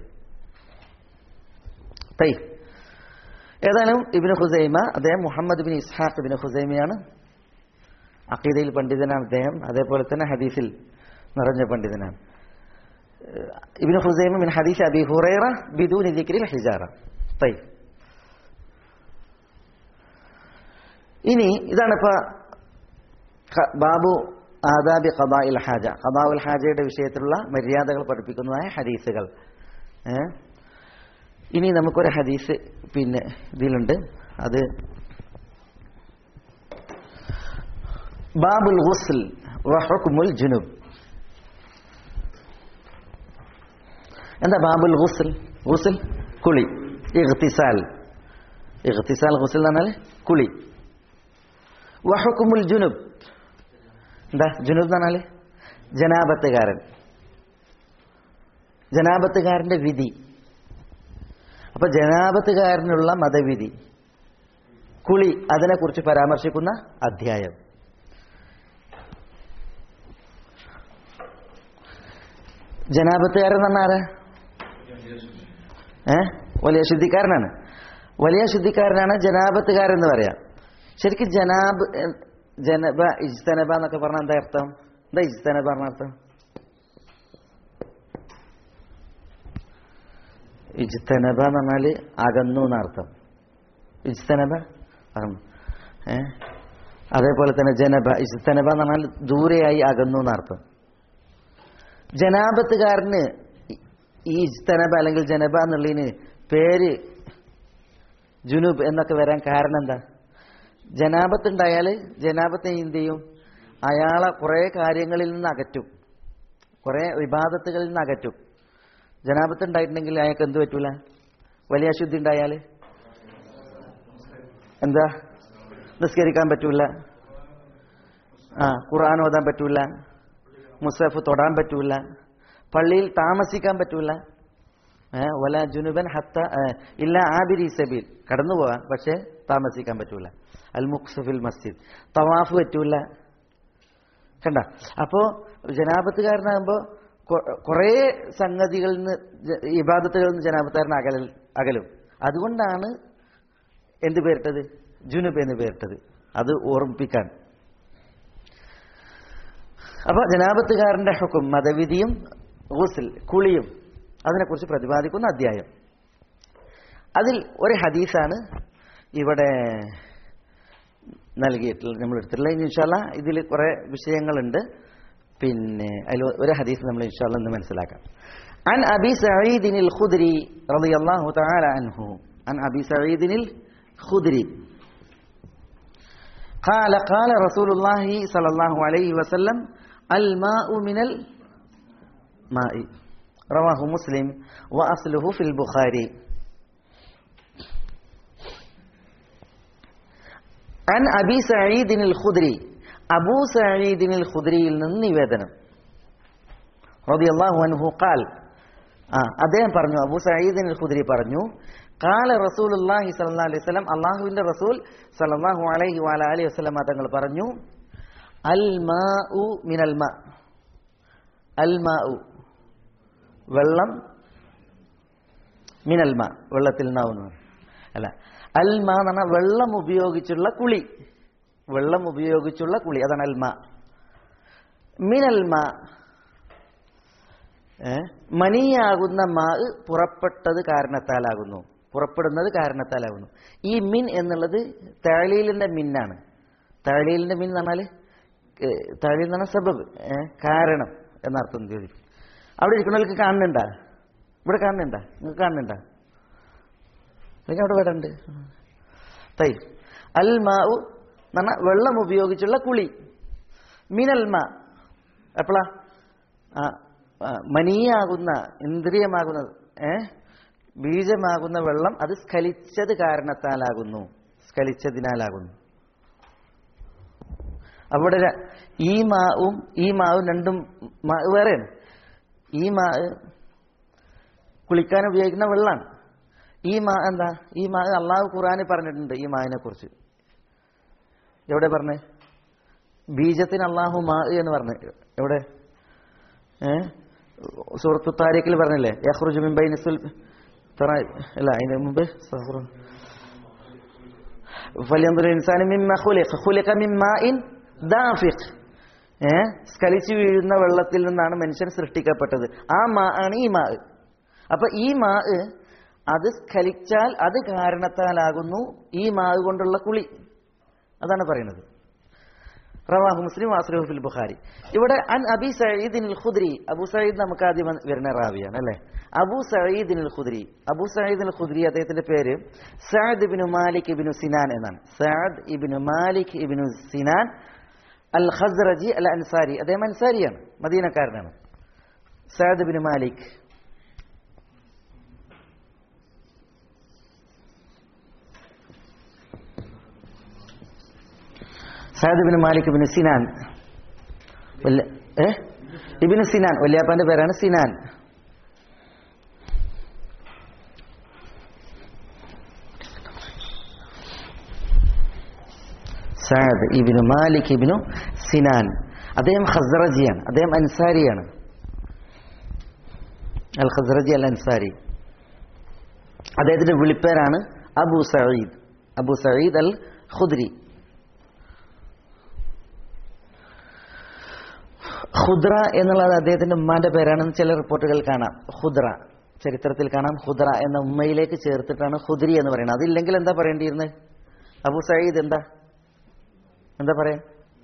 തൈ ഏതായാലും ഇബിന് ഹുസൈമ അദ്ദേഹം മുഹമ്മദ് ബിൻ ഇസ്ഹാഖ് ബിൻ ഹുസൈമയാണ് അഖീദയിൽ പണ്ഡിതനാണ് അദ്ദേഹം അതേപോലെ തന്നെ ഹദീസിൽ നിറഞ്ഞ പണ്ഡിതനാണ് ഏഹ് ഇബ്നു ഹുസൈമ മിൻ ഹദീസ് അബി ഹുറൈറ ബിദൂനി ദിക്രിൽ ഹിജാറ തൈ ഇനി ഇതാണ് ഇപ്പൊ ഖ- ബാബു ആദാബി ഖദാഇൽ ഹാജ ഖദാഉൽ ഹാജയുടെ വിഷയത്തിലുള്ള മര്യാദകൾ പഠിപ്പിക്കുന്നതായ ഹദീസുകൾ ഏ? ഇനി നമുക്കൊരു ഹദീസ് പിന്നെ ഇതിലുണ്ട് അത് ബാബുൽ ഗുസ്ൽ വഹുക്മുൽ ജുനുബ് എന്താ ബാബുൽ ഗുസ്ൽ ഗുസ്ൽ കുളി ഇഗ്തിസാൽ ഇഗ്തിസാൽ ഗുസ്ൽ എന്ന് പറഞ്ഞാൽ കുളി വഹുക്കുമുൽ ജുനുബ് എന്താ ജുനുബ് എന്ന് പറഞ്ഞാല് ജനാപത്തുകാരൻ ജനാപത്തുകാരന്റെ വിധി അപ്പൊ ജനാപത്തുകാരനുള്ള മതവിധി കുളി അതിനെക്കുറിച്ച് പരാമർശിക്കുന്ന അധ്യായം ജനാപത്തുകാരൻ എന്ന് പറഞ്ഞാൽ ഏ വലിയ ശുദ്ധിക്കാരനാണ് വലിയ ശുദ്ധിക്കാരനാണ് ജനാപത്തുകാരൻ എന്ന് പറയാം ശരിക്കും ജനാബ് എ- ജനബ ഇജ്തനബ എന്നൊക്കെ പറഞ്ഞാൽ എന്താ അർത്ഥം എന്താ ഇജ്തനബ പറഞ്ഞ അർത്ഥം ഇജ്തനബ എന്ന് പറഞ്ഞാല് അകന്നു എന്നർത്ഥം ഇജ്തനബ അകന്നു ഏ അതേപോലെ തന്നെ ജനബ ഇജ്തനബ എന്ന് പറഞ്ഞാൽ ദൂരെയായി അകന്നു എന്നർത്ഥം ജനാപത്തുകാരന് ഈ- ഈ ഇജ്തനബ അല്ലെങ്കിൽ ജനബ എന്നുള്ളതിന് പേര് ജുനൂബ് എന്നൊക്കെ വരാൻ കാരണം എന്താ ജനാപത്ത് ഉണ്ടായാൽ ജനാപത്തെ എന്ത് ചെയ്യും അയാളെ കുറേ കാര്യങ്ങളിൽ നിന്ന് അകറ്റും കുറേ വിവാദത്തുകളിൽ നിന്ന് അകറ്റും ജനാപത്ത് ഉണ്ടായിട്ടുണ്ടെങ്കിൽ അയാൾക്ക് എന്ത് പറ്റൂല വലിയ അശുദ്ധി ഉണ്ടായാൽ എന്താ നിസ്കരിക്കാൻ പറ്റൂല ആ ഖുർആൻ ഓതാൻ പറ്റൂല മുസഫ് തൊടാൻ പറ്റൂല പള്ളിയിൽ താമസിക്കാൻ പറ്റൂല ഏ, വല ജുനുബൻ ഹത്ത ഏ, ഇല്ല ആബിരി സബീൽ കടന്നു പോവാം പക്ഷേ താമസിക്കാൻ പറ്റൂല അൽ മുഖ്സഫിൽ മസ്ജിദ് തവാഫ് പറ്റൂല കണ്ട അപ്പോ ജനാപത്തുകാരനാകുമ്പോ കുറേ സംഗതികളിൽ നിന്ന് ജ- ഇബാദത്തുകളിൽ നിന്ന് ജനാപത്തുകാരൻ അകല അകലും അതുകൊണ്ടാണ് എന്ത് പേരിട്ടത് ജുനുബ് എന്ന് പേരിട്ടത് അത് ഓർമ്മിപ്പിക്കാൻ അപ്പൊ ജനാപത്തുകാരന്റെ ഹുക്കും മതവിധിയും ഗുസ്ൽ കുളിയും അതിനെക്കുറിച്ച് പ്രതിപാദിക്കുന്ന അധ്യായം അതിൽ ഒരു ഹദീസാണ് ഇവിടെ നൽകിയിട്ടുള്ളത് നമ്മൾ എടുത്തിട്ടുള്ള ഇൻഷാല്ല ഇതിൽ കുറെ വിഷയങ്ങളുണ്ട് പിന്നെ അതിൽ ഒരു ഹദീസ് നമ്മൾ ഇൻഷാല്ല ഇന്ന് മനസ്സിലാക്കാം عن أبي سعيد الخدري رضي الله تعالى عنه عن أبي سعيد الخدري قال قال رسول الله صلى الله عليه وسلم الماء من الماء رواه مسلم وأصله في البخاري عن أبي سعيد الخدري أبو سعيد الخدري നിവേദനം رضي الله عنه قال ആ അദ്ദേഹം പറഞ്ഞു അബൂ സയ്യിദ് അൽ ഖുദ്രി പറഞ്ഞു കാല റസൂലുള്ളാഹി സ്വല്ലല്ലാഹു അലൈഹി വസല്ലം അള്ളാഹുവിന്റെ റസൂൽ സല്ലല്ലാഹു അലൈഹി വഅല അലിഹി വസല്ലം തങ്ങൾ പറഞ്ഞു അൽ മാഉ മിനൽ മാ അൽ മാഉ വെള്ളം മിനൽ മാ വെള്ളത്തിൽ നിന്നാവുന്നു അല്ല അൽ മാ എന്ന് പറഞ്ഞാൽ വെള്ളം ഉപയോഗിച്ചുള്ള കുളി വെള്ളം ഉപയോഗിച്ചുള്ള കുളി അതാണ് അൽ മാ മിനൽ മാ ഏ? മനിയാകുന്ന മാ പുറപ്പെട്ടത് കാരണത്താലാകുന്നു പുറപ്പെടുന്നത് കാരണത്താലാകുന്നു ഈ മിൻ എന്നുള്ളത് തഴലീലിന്റെ മിന്നാണ് തഴലീലിന്റെ മിൻ എന്ന് പറഞ്ഞാൽ തഴലീൽ എന്ന് പറഞ്ഞാൽ സബബ് ഏ? കാരണം എന്നർത്ഥം ചോദിക്കും അവിടെ ഇരിക്കുന്നവർക്ക് കാണുന്നുണ്ടാ ഇവിടെ കാണുന്നുണ്ടാ നിങ്ങൾക്ക് കാണുന്നുണ്ടാ അല്ലെങ്കിൽ അവിടെ ഇവിടെ ഉണ്ട് തൈ അൽ മാഉ എന്ന് പറഞ്ഞാൽ വെള്ളം ഉപയോഗിച്ചുള്ള കുളി മിനൽ മാ എപ്പോഴാ ആ ആ, മനീയാകുന്ന ഇന്ദ്രിയമാകുന്ന ഏ ബീജമാകുന്ന വെള്ളം അത് സ്ഖലിച്ചത് കാരണത്താലാകുന്നു സ്ഖലിച്ചതിനാലാകുന്നു അവിടെ ര- ഈ മാവും ഈ മാവും രണ്ടും മാ വേറെയാണ് ഈ മാ കുളിക്കാൻ ഉപയോഗിക്കുന്ന വെള്ളമാണ് ഈ മാ എന്താ ഈ മാ അള്ളാഹു ഖുറാനിൽ പറഞ്ഞിട്ടുണ്ട് ഈ മാവിനെ കുറിച്ച് എവിടെ പറഞ്ഞേ ബീജത്തിന് അള്ളാഹു മാ എന്ന് പറഞ്ഞു എവിടെ ഏ സൂറത്തു താരിഖിൽ പറഞ്ഞില്ലേ യഖ്റുജു മിൻ ബൈനി സുൽ തറ അല്ല അതിന് മുമ്പ് സഹ്റു ഫലിയൻദുർ ഇൻസാനു മിമ്മ ഖുലിഖ ഖുലിഖ മിൻ മാഇൻ ദാഫിഖ് ഏ സ്കലിച്ചു വീഴുന്ന വെള്ളത്തിൽ നിന്നാണ് മനുഷ്യൻ സൃഷ്ടിക്കപ്പെട്ടത് ആ മാ ആണ് ഈ മാ അപ്പൊ ഈ മാ അത് സ്ഖലിച്ചാൽ അത് കാരണത്താലാകുന്നു ഈ മാവ് കൊണ്ടുള്ള കുളി അതാണ് പറയുന്നത് റവാഹു മുസ്ലിം വാസ്ലഹു ഫിൽ ബുഖാരി ഇവിടെ അൻ അബി സയ്യിദിൻ ഖുദ്രി അബു സയ്യിദ് നമുക്ക് ആദ്യം വന്ന് വരുന്ന റാവിയാണ് അല്ലേ അബു സയ്യിദിൻ ഖുദ്രി അബു സയ്യിദിൻ ഖുദ്രി അദ്ദേഹത്തിന്റെ പേര് Saad ibn Malik ibn Sinan എന്നാണ് Saad ibn Malik ibn Sinan al Khazraji al Ansari അദ്ദേഹം അൻസാരിയാണ് മദീനക്കാരനാണ് Saad ibn Malik Saad bin Malik bin Sinan വല്യ- ഏ ഇബിന് സിനാൻ വല്യാപ്പാന്റെ പേരാണ് സിനാൻ സയദ് ഇബിന് മാലിക് ഇബിനു സിനാൻ അദ്ദേഹം ഖസ്റജിയാണ് അദ്ദേഹം അൻസാരിയാണ് അൽ ഖസ്റജി അൽ അൻസാരി അദ്ദേഹത്തിന്റെ വിളിപ്പേരാണ് അബു സഈദ് അബു സഈദ് അൽ ഖുദ്രി ഖുദ്ര എന്നുള്ളത് അദ്ദേഹത്തിന്റെ ഉമ്മാന്റെ പേരാണെന്ന് ചില റിപ്പോർട്ടുകൾ കാണാം ഖുദ്ര ചരിത്രത്തിൽ കാണാം ഖുദ്ര എന്ന ഉമ്മയിലേക്ക് ചേർത്തിട്ടാണ് ഖുദ്രി എന്ന് പറയുന്നത് അതില്ലെങ്കിൽ എന്താ പറയേണ്ടിയിരുന്നത് അബു സയ്യിദ് എന്താ എന്താ പറയാ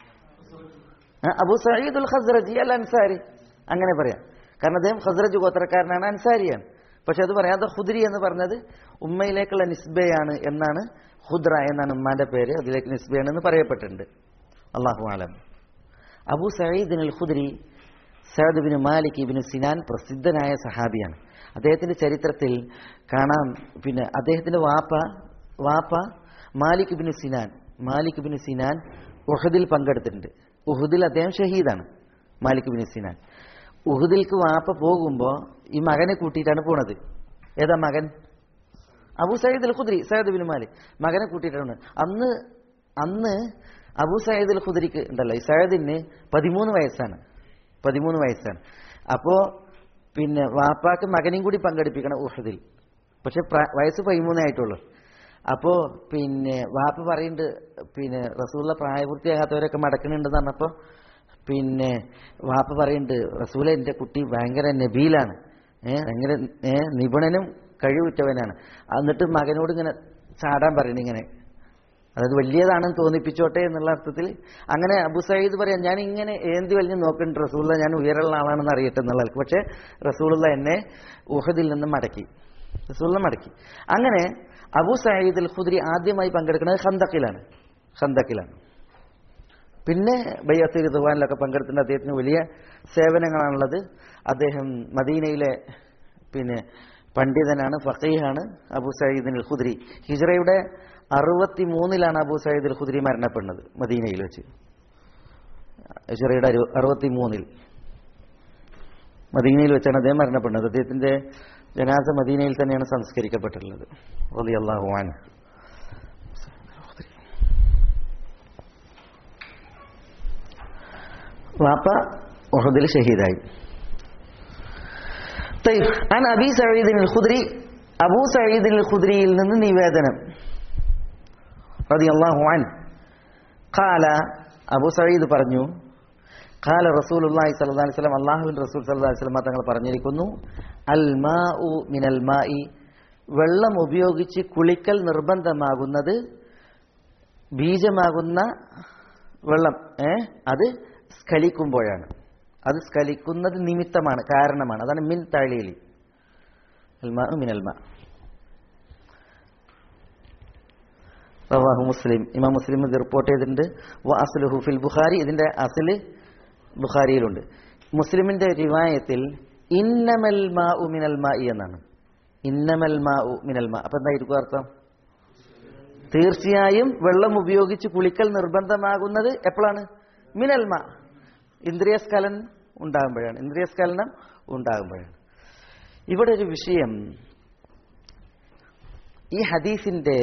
ആ, അബു സയ്യിദ് ഉൽ ഖസ്റജി അൽ അൻസാരി അങ്ങനെ പറയാം കാരണം അദ്ദേഹം ഖസ്റജ് ഗോത്രക്കാരനാണ് അൻസാരിയാണ് പക്ഷെ അത് പറയാതെ ഖുദ്രി എന്ന് പറഞ്ഞത് ഉമ്മയിലേക്കുള്ള നിസ്ബയാണ് എന്നാണ് ഖുദ്ര എന്നാണ് ഉമ്മാന്റെ പേര് അതിലേക്ക് നിസ്ബയാണ് എന്ന് പറയപ്പെട്ടിട്ടുണ്ട് അള്ളാഹു ആലം Abu Said al Khudri Saad bin Malik ibn Sinan പ്രസിദ്ധനായ സഹാബിയാണ് അദ്ദേഹത്തിന്റെ ചരിത്രത്തിൽ കാണാം പിന്നെ അദ്ദേഹത്തിന്റെ വാപ്പ വാപ്പ Malik bin Sinan Malik bin Sinan ഉഹദിൽ പങ്കെടുത്തിട്ടുണ്ട് ഉഹുദിൽ അദ്ദേഹം ഷഹീദാണ് മാലിക് ബിൻ സിനാൻ ഉഹുദിൽക്ക് വാപ്പ പോകുമ്പോൾ ഈ മകനെ കൂട്ടിയിട്ടാണ് പോണത് ഏതാ മകൻ Abu Said al Khudri Said bin Malik മകനെ കൂട്ടിയിട്ടാണ് അന്ന് അന്ന് അബു സയ്യിദ് അൽ ഖുദ്രിക്ക് ഉണ്ടല്ലോ ഈ സയ്യിദിന് പതിമൂന്ന് വയസ്സാണ് പതിമൂന്ന് വയസ്സാണ് അപ്പോ പിന്നെ വാപ്പാക്ക് മകനെയും കൂടി പങ്കെടുപ്പിക്കണം ഉഹദിൽ പക്ഷെ പ്രാ- വയസ്സ് പതിമൂന്നേ ആയിട്ടുള്ളൂ അപ്പോ പിന്നെ വാപ്പ പറയുന്നുണ്ട് പിന്നെ റസൂള്ള പ്രായപൂർത്തിയാകാത്തവരൊക്കെ മടക്കണുണ്ടെന്ന് പറഞ്ഞപ്പോ പിന്നെ വാപ്പ പറയുന്നുണ്ട് റസൂല എന്റെ കുട്ടി ഭയങ്കര നബീലാണ് ഏഹ് ഭയങ്കര ഏഹ് നിപുണനും കഴിവുറ്റവനാണ് എന്നിട്ട് മകനോട് ഇങ്ങനെ ചാടാൻ പറയുന്നു ഇങ്ങനെ അതായത് വലിയതാണെന്ന് തോന്നിപ്പിച്ചോട്ടെ എന്നുള്ള അർത്ഥത്തിൽ അങ്ങനെ അബു സയ്യിദ് പറയാം ഞാൻ ഇങ്ങനെ ഏന്തി വലിഞ്ഞ് നോക്കുന്നുണ്ട് റസൂള്ള ഞാൻ ഉയരമുള്ള ആളാണെന്ന് അറിയട്ടെ എന്നുള്ള പക്ഷേ റസൂള്ള എന്നെ ഉഹദിൽ നിന്ന് മടക്കി റസൂള്ള മടക്കി അങ്ങനെ അബു സയ്യിദ് അൽ ഖുദ്രി ആദ്യമായി പങ്കെടുക്കുന്നത് ഖന്തക്കിലാണ് ഖന്തക്കിലാണ് പിന്നെ ബയ്യത്ത് ഋതുവാനിലൊക്കെ പങ്കെടുക്കുന്ന അദ്ദേഹത്തിന് വലിയ സേവനങ്ങളാണുള്ളത് അദ്ദേഹം മദീനയിലെ പിന്നെ പണ്ഡിതനാണ് ഫക്കീഹാണ് അബു സയ്യിദ് അൽ ഖുദ്രി ഹിജ്റയുടെ അറുപത്തി മൂന്നിലാണ് അബു സയ്യിദ് അൽ ഖുദ്രി മരണപ്പെടുന്നത് മദീനയിൽ വെച്ച് ഹിജ്റയുടെ അരു അറുപത്തി മൂന്നിൽ മദീനയിൽ വെച്ചാണ് അദ്ദേഹം മരണപ്പെടുന്നത് അദ്ദേഹത്തിന്റെ ജനാസ മദീനയിൽ തന്നെയാണ് സംസ്കരിക്കപ്പെട്ടിട്ടുള്ളത് റളിയല്ലാഹു അൻഹു വാപ്പ ഉഹദിൽ ഷഹീദായി طيب عن أبي سعيد الخدري أبو سعيد الخدري നിന്ന് നിവേദനം رضي الله عنه قال അബു സയ്യിദ് പറഞ്ഞു قال رسول الله صلى الله عليه وسلم അള്ളാഹുവിൻ റസൂൽ സല്ലല്ലാഹു അലൈഹി വസല്ലം തങ്ങൾ പറഞ്ഞിരിക്കുന്നു അൽ മാഉ മിനൽ മാഇ വെള്ളം ഉപയോഗിച്ച് കുളിക്കൽ നിർബന്ധമാകുന്നത് ബീജമാകുന്ന വെള്ളം ഏ അത് സ്ഖലിക്കുമ്പോഴാണ് അത് സ്ഖലിക്കുന്നത് നിമിത്തമാണ് കാരണമാണ് അതാണ് മിൻ തഴീലി അൽമാ മിനൽമ റവാഹു മുസ്ലിം ഇമാം മുസ്ലിം ഇത് റിപ്പോർട്ട് ചെയ്തിട്ടുണ്ട് വ അസ്ലുഹു ഫിൽ ബുഖാരി ഇതിന്റെ അസല് ബുഖാരിയിലുണ്ട് മുസ്ലിമിന്റെ റിവായത്തിൽ ഇന്നമൽ മാ ഉ മിനൽ മാ എന്നാണ് ഇന്നമൽ മാ ഉ മിനൽ മാ അപ്പൊ എന്തായിരിക്കും അർത്ഥം തീർച്ചയായും വെള്ളം ഉപയോഗിച്ച് കുളിക്കൽ നിർബന്ധമാകുന്നത് എപ്പോഴാണ് മിനൽമ ഇന്ദ്രിയസ്ഖലനം ഉണ്ടാകുമ്പോഴാണ് ഇന്ദ്രിയസ്ഖലനം ഉണ്ടാകുമ്പോഴാണ് ഇവിടെ ഒരു വിഷയം ഈ ഹദീസിന്റെ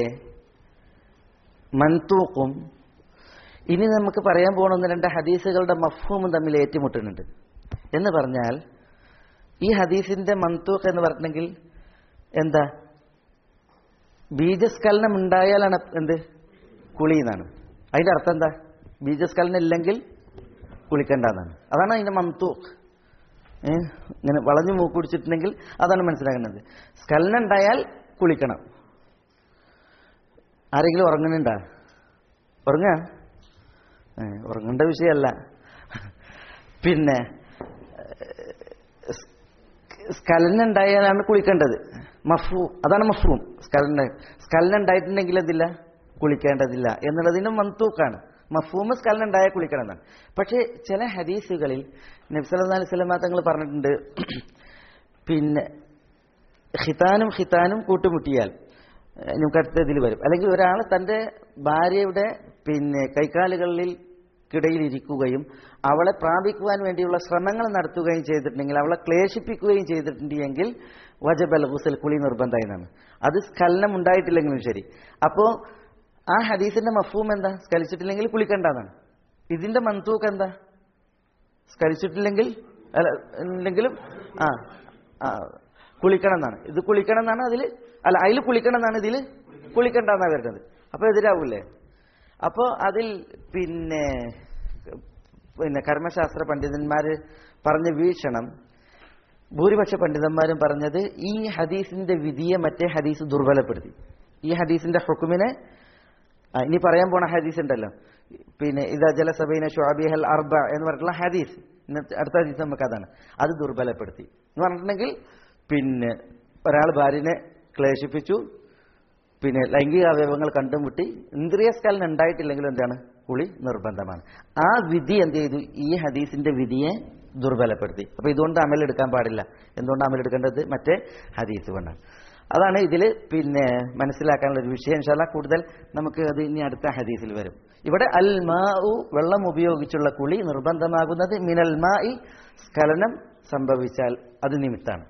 മൻതൂക്കും ഇനി നമുക്ക് പറയാൻ പോകുന്ന ഒന്ന് രണ്ട് ഹദീസുകളുടെ മഫ്ഹൂമും തമ്മിൽ ഏറ്റുമുട്ടുന്നുണ്ട് എന്ന് പറഞ്ഞാൽ ഈ ഹദീസിന്റെ മൻതൂക്ക് എന്ന് പറഞ്ഞെങ്കിൽ എന്താ ബീജസ്ഖലനം ഉണ്ടായാലാണ് എന്ത് കുളി എന്നാണ് അതിന്റെ അർത്ഥം എന്താ ബീജസ്ഖലനം ഇല്ലെങ്കിൽ കുളിക്കേണ്ടതാണ് അതാണ് അതിന്റെ മംതൂക്ക് ഏ ഇങ്ങനെ വളഞ്ഞു മൂക്ക് പിടിച്ചിട്ടുണ്ടെങ്കിൽ അതാണ് മനസ്സിലാക്കുന്നത് സ്ഖലനം ഉണ്ടായാൽ കുളിക്കണം ആരെങ്കിലും ഉറങ്ങുന്നുണ്ടാ ഉറങ്ങാ ഏ, ഉറങ്ങേണ്ട വിഷയമല്ല പിന്നെ സ്കലന ഉണ്ടായാലാണ് കുളിക്കേണ്ടത് മഫൂ അതാണ് മഫൂം സ്കലന സ്കലന ഉണ്ടായിട്ടുണ്ടെങ്കിൽ അതില്ല കുളിക്കേണ്ടതില്ല എന്നുള്ളതിന് മന്തൂക്കാണ് മഫൂമ് സ്കലന ഉണ്ടായാൽ കുളിക്കണം എന്നാണ് പക്ഷേ ചില ഹദീസുകളിൽ നബ്സല്ലാ അലൈഹി സ്വലമ തങ്ങൾ പറഞ്ഞിട്ടുണ്ട് പിന്നെ ഖിതാനും ഖിതാനും കൂട്ടുമുട്ടിയാൽ ഏഹ് നമുക്ക് അടുത്ത ഇതിൽ വരും അല്ലെങ്കിൽ ഒരാൾ തൻ്റെ ഭാര്യയുടെ പിന്നെ കൈകാലുകളിൽ കിടയിൽ ഇരിക്കുകയും അവളെ പ്രാപിക്കുവാൻ വേണ്ടിയുള്ള ശ്രമങ്ങൾ നടത്തുകയും ചെയ്തിട്ടുണ്ടെങ്കിൽ അവളെ ക്ലേശിപ്പിക്കുകയും ചെയ്തിട്ടുണ്ടെങ്കിൽ വജബൽ ഹുസൽ കുളി നിർബന്ധമായി എന്നാണ് അത് സ്ഖലനം ഉണ്ടായിട്ടില്ലെങ്കിലും ശരി അപ്പോൾ ആ ഹദീസിന്റെ മഫൂം എന്താ സ്കലിച്ചിട്ടില്ലെങ്കിൽ കുളിക്കണ്ടെന്നാണ് ഇതിന്റെ മന്തൂക്ക് എന്താ സ്കരിച്ചിട്ടില്ലെങ്കിൽ അല്ല ഇല്ലെങ്കിലും ആ ആ കുളിക്കണം എന്നാണ് ഇത് കുളിക്കണം എന്നാണ് അതിൽ അല്ല അതിൽ കുളിക്കണം എന്നാണ് ഇതിൽ കുളിക്കണ്ട എന്നാണ് വരുന്നത് അപ്പൊ എതിരാവൂലേ അപ്പോൾ അതിൽ പിന്നെ പിന്നെ കർമ്മശാസ്ത്ര പണ്ഡിതന്മാര് പറഞ്ഞ വീക്ഷണം ഭൂരിപക്ഷ പണ്ഡിതന്മാരും പറഞ്ഞത് ഈ ഹദീസിന്റെ വിധിയെ മറ്റേ ഹദീസ് ദുർബലപ്പെടുത്തി ഈ ഹദീസിന്റെ ഹുക്കുമിനെ ആ, ഇനി പറയാൻ പോണ ഹദീസ് ഉണ്ടല്ലോ പിന്നെ ഇതാ ജലസഭയിനെ ഷുഅബിഹൽ അർബ എന്ന് പറഞ്ഞിട്ടുള്ള ഹദീസ് ഇന്നത്തെ അടുത്ത ഹദീസ് നമുക്ക് അതാണ് അത് ദുർബലപ്പെടുത്തി എന്ന് പറഞ്ഞിട്ടുണ്ടെങ്കിൽ പിന്നെ ഒരാൾ ഭാര്യനെ ക്ലേശിപ്പിച്ചു പിന്നെ ലൈംഗിക അവയവങ്ങൾ കണ്ടുമുട്ടി ഇന്ദ്രിയസ്കലനം ഉണ്ടായിട്ടില്ലെങ്കിലും എന്താണ് കുളി നിർബന്ധമാണ് ആ വിധി എന്ത് ചെയ്തു ഈ ഹദീസിന്റെ വിധിയെ ദുർബലപ്പെടുത്തി അപ്പൊ ഇതുകൊണ്ട് അമലെടുക്കാൻ പാടില്ല എന്തുകൊണ്ട് അമലെടുക്കേണ്ടത് മറ്റേ ഹദീസ് കൊണ്ടാണ് അതാണ് ഇതിൽ പിന്നെ മനസ്സിലാക്കാനുള്ള ഒരു വിഷയം ഇൻഷാല്ല കൂടുതൽ നമുക്ക് അത് ഇനി അടുത്ത ഹദീസിൽ വരും ഇവിടെ അൽ മാ വെള്ളം ഉപയോഗിച്ചുള്ള കുളി നിർബന്ധമാകുന്നത് മിനൽ മാ സ്ഖലനം സംഭവിച്ചാൽ അത് നിമിത്താണ്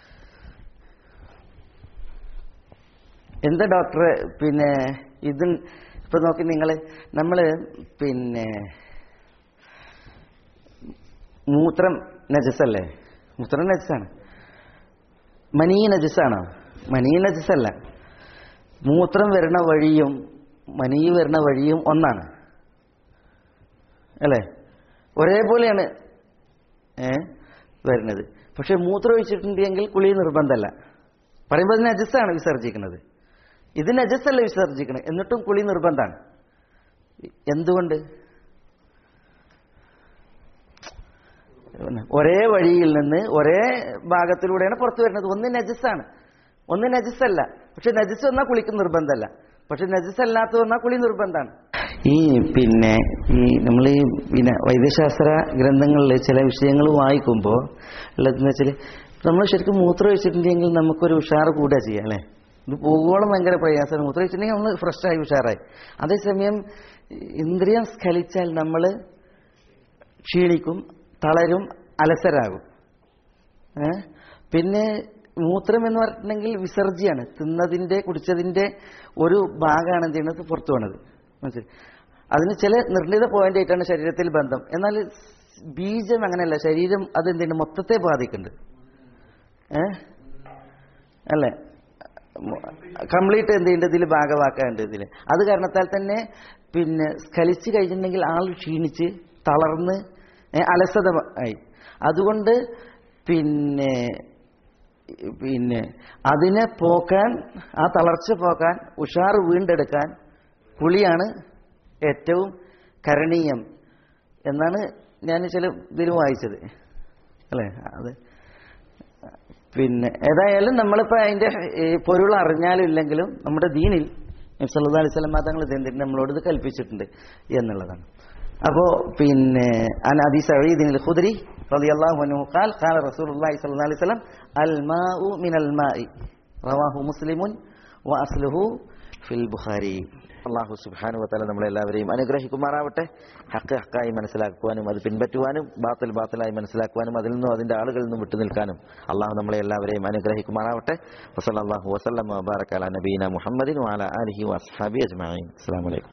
എന്താ ഡോക്ടറെ പിന്നെ ഇത് ഇപ്പൊ നോക്കി നിങ്ങൾ നമ്മൾ പിന്നെ മൂത്രം നജസല്ലേ മൂത്രം നജസാണ് മനീ നജസാണോ മനീ നജസല്ല മൂത്രം വരുന്ന വഴിയും മനീ വരുന്ന വഴിയും ഒന്നാണ് അല്ലേ ഒരേപോലെയാണ് ഏ വരുന്നത് പക്ഷെ മൂത്രം ഒഴിച്ചിട്ടുണ്ടെങ്കിൽ കുളി നിർബന്ധമല്ല പറയുമ്പോൾ അത് നജസ്സാണ് വിസർജിക്കുന്നത് ഇത് നജസ്സല്ല വിസർജിക്കുന്നത് എന്നിട്ടും കുളി നിർബന്ധമാണ് എന്തുകൊണ്ട് പിന്നെ ഒരേ വഴിയിൽ നിന്ന് ഒരേ ഭാഗത്തിലൂടെയാണ് പുറത്തു വരുന്നത് ഒന്ന് നജസ്സാണ് ഒന്ന് നജസ്സല്ല പക്ഷെ നജസ് വന്നാൽ കുളിക്ക് നിർബന്ധമല്ല പക്ഷെ നജസ് അല്ലാത്ത വന്നാൽ കുളി നിർബന്ധമാണ് ഈ പിന്നെ ഈ നമ്മൾ ഈ പിന്നെ വൈദ്യശാസ്ത്ര ഗ്രന്ഥങ്ങളിൽ ചില വിഷയങ്ങൾ വായിക്കുമ്പോൾ ഉള്ളതെന്ന് വെച്ചാൽ നമ്മൾ ശരിക്കും മൂത്രം ഒഴിച്ചിട്ടുണ്ടെങ്കിൽ നമുക്കൊരു ഉഷാർ കൂടുക ചെയ്യാം അല്ലേ ഇത് പോകുവോളം ഭയങ്കര പ്രയാസമാണ് മൂത്രം ഒഴിച്ചിട്ടുണ്ടെങ്കിൽ നമ്മൾ ഫ്രഷായി ഉഷാറായി അതേസമയം ഇന്ദ്രിയം സ്ഖലിച്ചാൽ നമ്മൾ ക്ഷീണിക്കും തളരും അലസരാകും ഏ? പിന്നെ മൂത്രം എന്ന് പറഞ്ഞിട്ടുണ്ടെങ്കിൽ വിസർജ്യാണ് തിന്നതിന്റെ കുടിച്ചതിന്റെ ഒരു ഭാഗമാണ് എന്ത് ചെയ്യുന്നത് പുറത്തു പോണത് മനസ്സിലായി അതിന് ചില നിർണിത പോയിന്റ് ആയിട്ടാണ് ശരീരത്തിൽ ബന്ധം എന്നാൽ ബീജം അങ്ങനെയല്ല ശരീരം അതെന്തുണ്ട് മൊത്തത്തെ ബാധിക്കുന്നുണ്ട് ഏ അല്ലേ കംപ്ലീറ്റ് എന്ത് ചെയ്യുന്നുണ്ട് ഇതിൽ ഭാഗമാക്കാനുണ്ട് ഇതിൽ അത് കാരണത്താൽ തന്നെ പിന്നെ സ്ഖലിച്ച് കഴിഞ്ഞിട്ടുണ്ടെങ്കിൽ ആൾ ക്ഷീണിച്ച് തളർന്ന് ഏ, അലസത ആയി അതുകൊണ്ട് പിന്നെ പിന്നെ അതിനെ പോക്കാൻ ആ തളർച്ച പോക്കാൻ ഉഷാർ വീണ്ടെടുക്കാൻ കുളിയാണ് ഏറ്റവും കരണീയം എന്നാണ് ഞാൻ ചില ഇതിൽ വായിച്ചത് അല്ലേ അത് പിന്നെ ഏതായാലും നമ്മളിപ്പോൾ അതിന്റെ ഈ പൊരുൾ അറിഞ്ഞാലും ഇല്ലെങ്കിലും നമ്മുടെ ദീനിൽ സല്ലല്ലാഹു അലൈഹി വസല്ലം തങ്ങൾ ഇതെന്തിന് നമ്മളോട് ഇത് കൽപ്പിച്ചിട്ടുണ്ട് എന്നുള്ളതാണ് അപ്പോ പിന്നെ അൻ അബി സഈദ് അൽ ഖുദരി റളിയല്ലാഹു അൻഹു ഖാൽ ഖാല റസൂലുള്ളാഹി സ്വല്ലല്ലാഹു അലൈഹി വസല്ലം അൽ മാഉ മിനൽ മാഇ റവാഹു മുസ്ലിമുൻ വ അസ്ലുഹു ഫിൽ ബുഖാരി അള്ളാഹു സുബ്ഹാനഹു വതആല നമ്മളെല്ലാവരെയും അനുഗ്രഹിക്കുമാറാവട്ടെ ഹക്ക് ഹക്കായി മനസ്സിലാക്കുവാനും അത് പിൻപറ്റുവാനും ബാത്തിൽ ബാത്തിലായി മനസ്സിലാക്കുവാനും അതിൽ നിന്നും അതിന്റെ ആളുകളിൽ നിന്നും വിട്ടുനിൽക്കാനും അള്ളാഹു നമ്മളെ എല്ലാവരെയും അനുഗ്രഹിക്കുമാറാവട്ടെ വസല്ലല്ലാഹു വസല്ലം വബാറക അലാ നബീന മുഹമ്മദിൻ വഅലാ ആലിഹി വഅസ്ഹാബി അജ്മഈൻ അസ്സലാമു അലൈക്കും